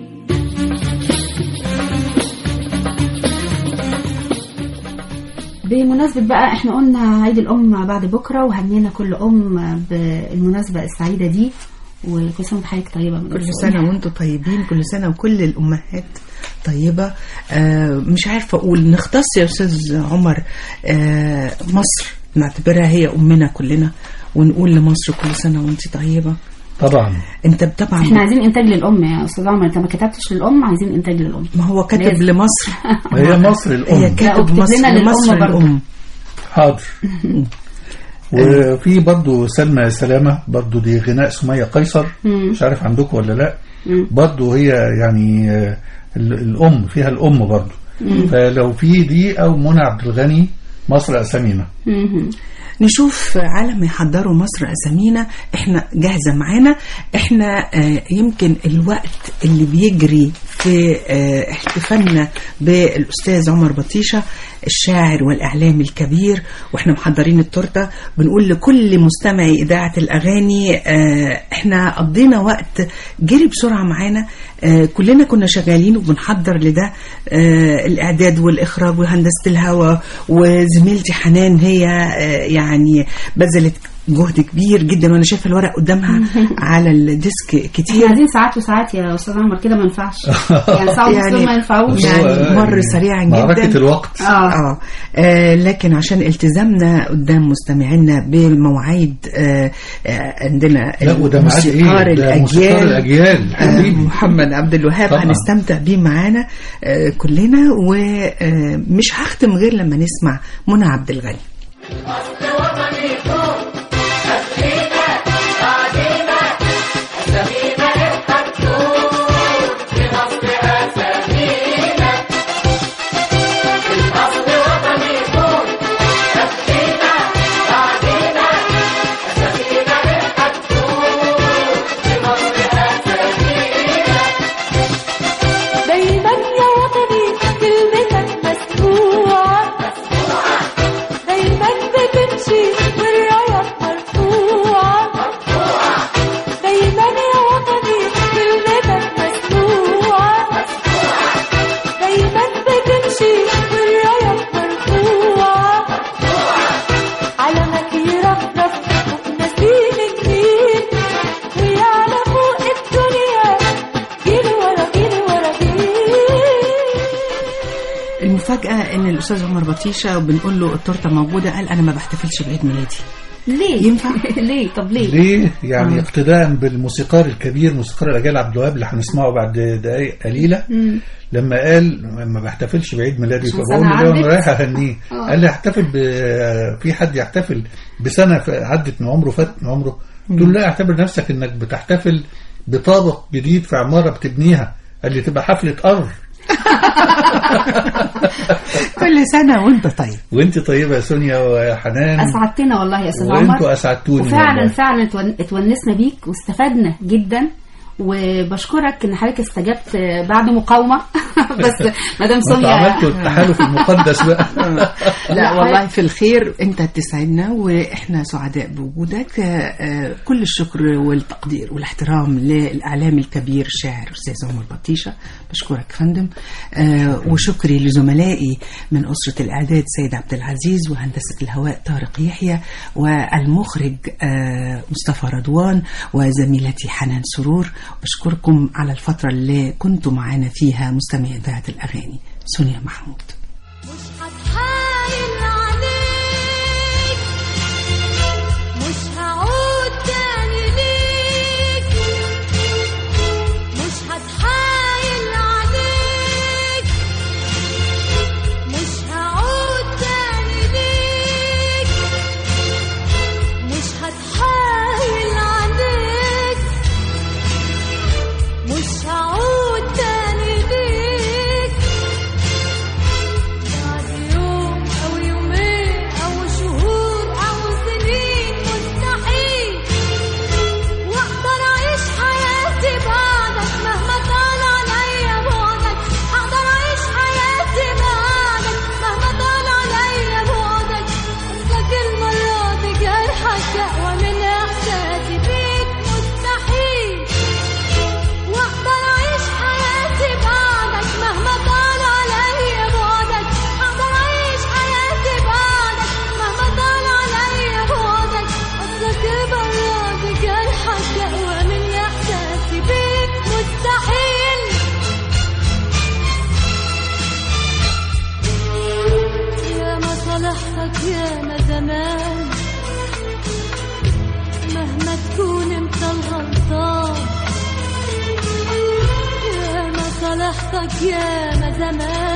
بمناسبة بقى احنا قلنا عيد الأم بعد بكرة وهنينا كل أم بالمناسبة السعيدة دي وكل سنة وحضرتك طيبة من كل الأم. سنة وانتم طيبين كل سنة وكل الأمهات طيبة آه مش عارفة أقول نختص يا أستاذ عمر آه مصر نعتبرها هي أمنا كلنا ونقول لمصر كل سنة وانت طيبة طبعا انت طبعا احنا عايزين إنتاج للأم يا أستاذ عمر أنت ما كتبتش للأم عايزين إنتاج للأم ما هو كاتب لازم. لمصر هي مصر هي الام لا، كاتب واكتب مصر لنا للأم لمصر برضه. الأم حاضر وفي برضو سلمى سلامة برضو دي غناء سمية قيصر مم. مش عارف عندكم ولا لا مم. برضو هي يعني آه، ال- الأم فيها الأم برضو فلو في دي أو منى عبد الغني مصر أسامينا مهم. نشوف على ما يحضروا مصر أسامينا احنا جاهزة معانا احنا آه، يمكن الوقت اللي بيجري في آه، احتفالنا بالأستاذ عمر بطيشة الشاعر والإعلامي الكبير واحنا محضرين التورتة بنقول لكل مستمعي إذاعة الأغاني آه، احنا قضينا وقت جري بسرعة معانا آه، كلنا كنا شغالين وبنحضر لده آه، الإعداد والإخراج وهندسة الهواء وزميلتي حنان هي آه، يعني بذلت جهد كبير جدا وانا شايفه الورق قدامها على الديسك احنا كتير قاعدين ساعات وساعات يا استاذ عمر كده ما ينفعش يعني ساعه ونص دول ما ينفعوش يعني هو مر سريعا جدا معركة الوقت اه آه. آه لكن عشان التزامنا قدام مستمعينا بالمواعيد آه آه عندنا لا وده معاد الموسيقار ايه ده موسيقار الأجيال آه حبيبي. محمد عبد الوهاب طبعا. هنستمتع بيه معانا آه كلنا ومش هختم غير لما نسمع منى عبد الغني دايما يا وطني كلمتك مسموعة دايما بتمشي والراية مرفوعة دايما يا وطني كلمتك مسموعة دايما بتمشي والراية مرفوعة علمك يرفرف فوق نسيم النيل ويعلى فوق الدنيا جيل ورا جيل ورا جيل المفاجأة ان الاستاذ عمر بطيشة بنقول له التورته موجودة قال انا ما بحتفلش بعيد ميلادي ليه ينفع؟ ليه طب ليه ليه يعني اقتداء بالموسيقار الكبير موسيقار الاجيال عبد الوهاب اللي هنسمعه بعد دقائق قليله لما قال ما بحتفلش بعيد ميلادي عشان فبقول سنة له ليه وانا عدت؟ رايح اهنيه آه. قال لي احتفل ب... في حد يحتفل بسنه ف- عدت من عمره فات من عمره قلت له لا اعتبر نفسك انك بتحتفل بطابق جديد في عماره بتبنيها قال لي تبقى حفله قر كل سنة وانت طيب وانت طيبه يا سونيا وحنان اسعدتنا والله يا استاذ وانتوا عمر اسعدتوني وفعلا والله. فعلا اتون- اتونسنا بيك واستفدنا جدا وبشكرك ان حضرتك استجبت بعد مقاومه بس مدام انتوا سونيا عملتوا التحالف المقدس بقى لا والله في الخير انت تسعدنا واحنا سعداء بوجودك آه، آه، كل الشكر والتقدير والاحترام للاعلام الكبير الشاعر استاذ عمر بطيشه بشكرك فندم آه، وشكري لزملائي من اسره الاعداد سيد عبد العزيز وهندسه الهواء طارق يحيى والمخرج آه، مصطفى رضوان وزميلتي حنان سرور بشكركم على الفتره اللي كنتوا معانا فيها مستمعي اذاعه الاغاني سونيا محمود هتحايل عليك مش هعود تاني ليك مش هتحايل عليك مش هعود تاني ليك مش هتحايل عليك مش هعود تاني ليك بعد يوم أو يومين أو شهور أو سنين مستحيل وأقدر أعيش حياتي بعدك مهما طال عليا بعدك أقدر أعيش حياتي بعدك مهما طال عليا بعدك أصلك المرة دي جرحك أقوى من إحساسي بيك مستحيل واقدر اعيش حياتي بعدك مهما طال عليا بعدك اقدر اعيش حياتي بعدك مهما طال عليا بعدك اصلك براد جرحك اقوى من احساسي بيك مستحيل يا ما صلحتك يا ما زمان مهما تكون انت الغلطان يا ما صلحتك يا ما زمان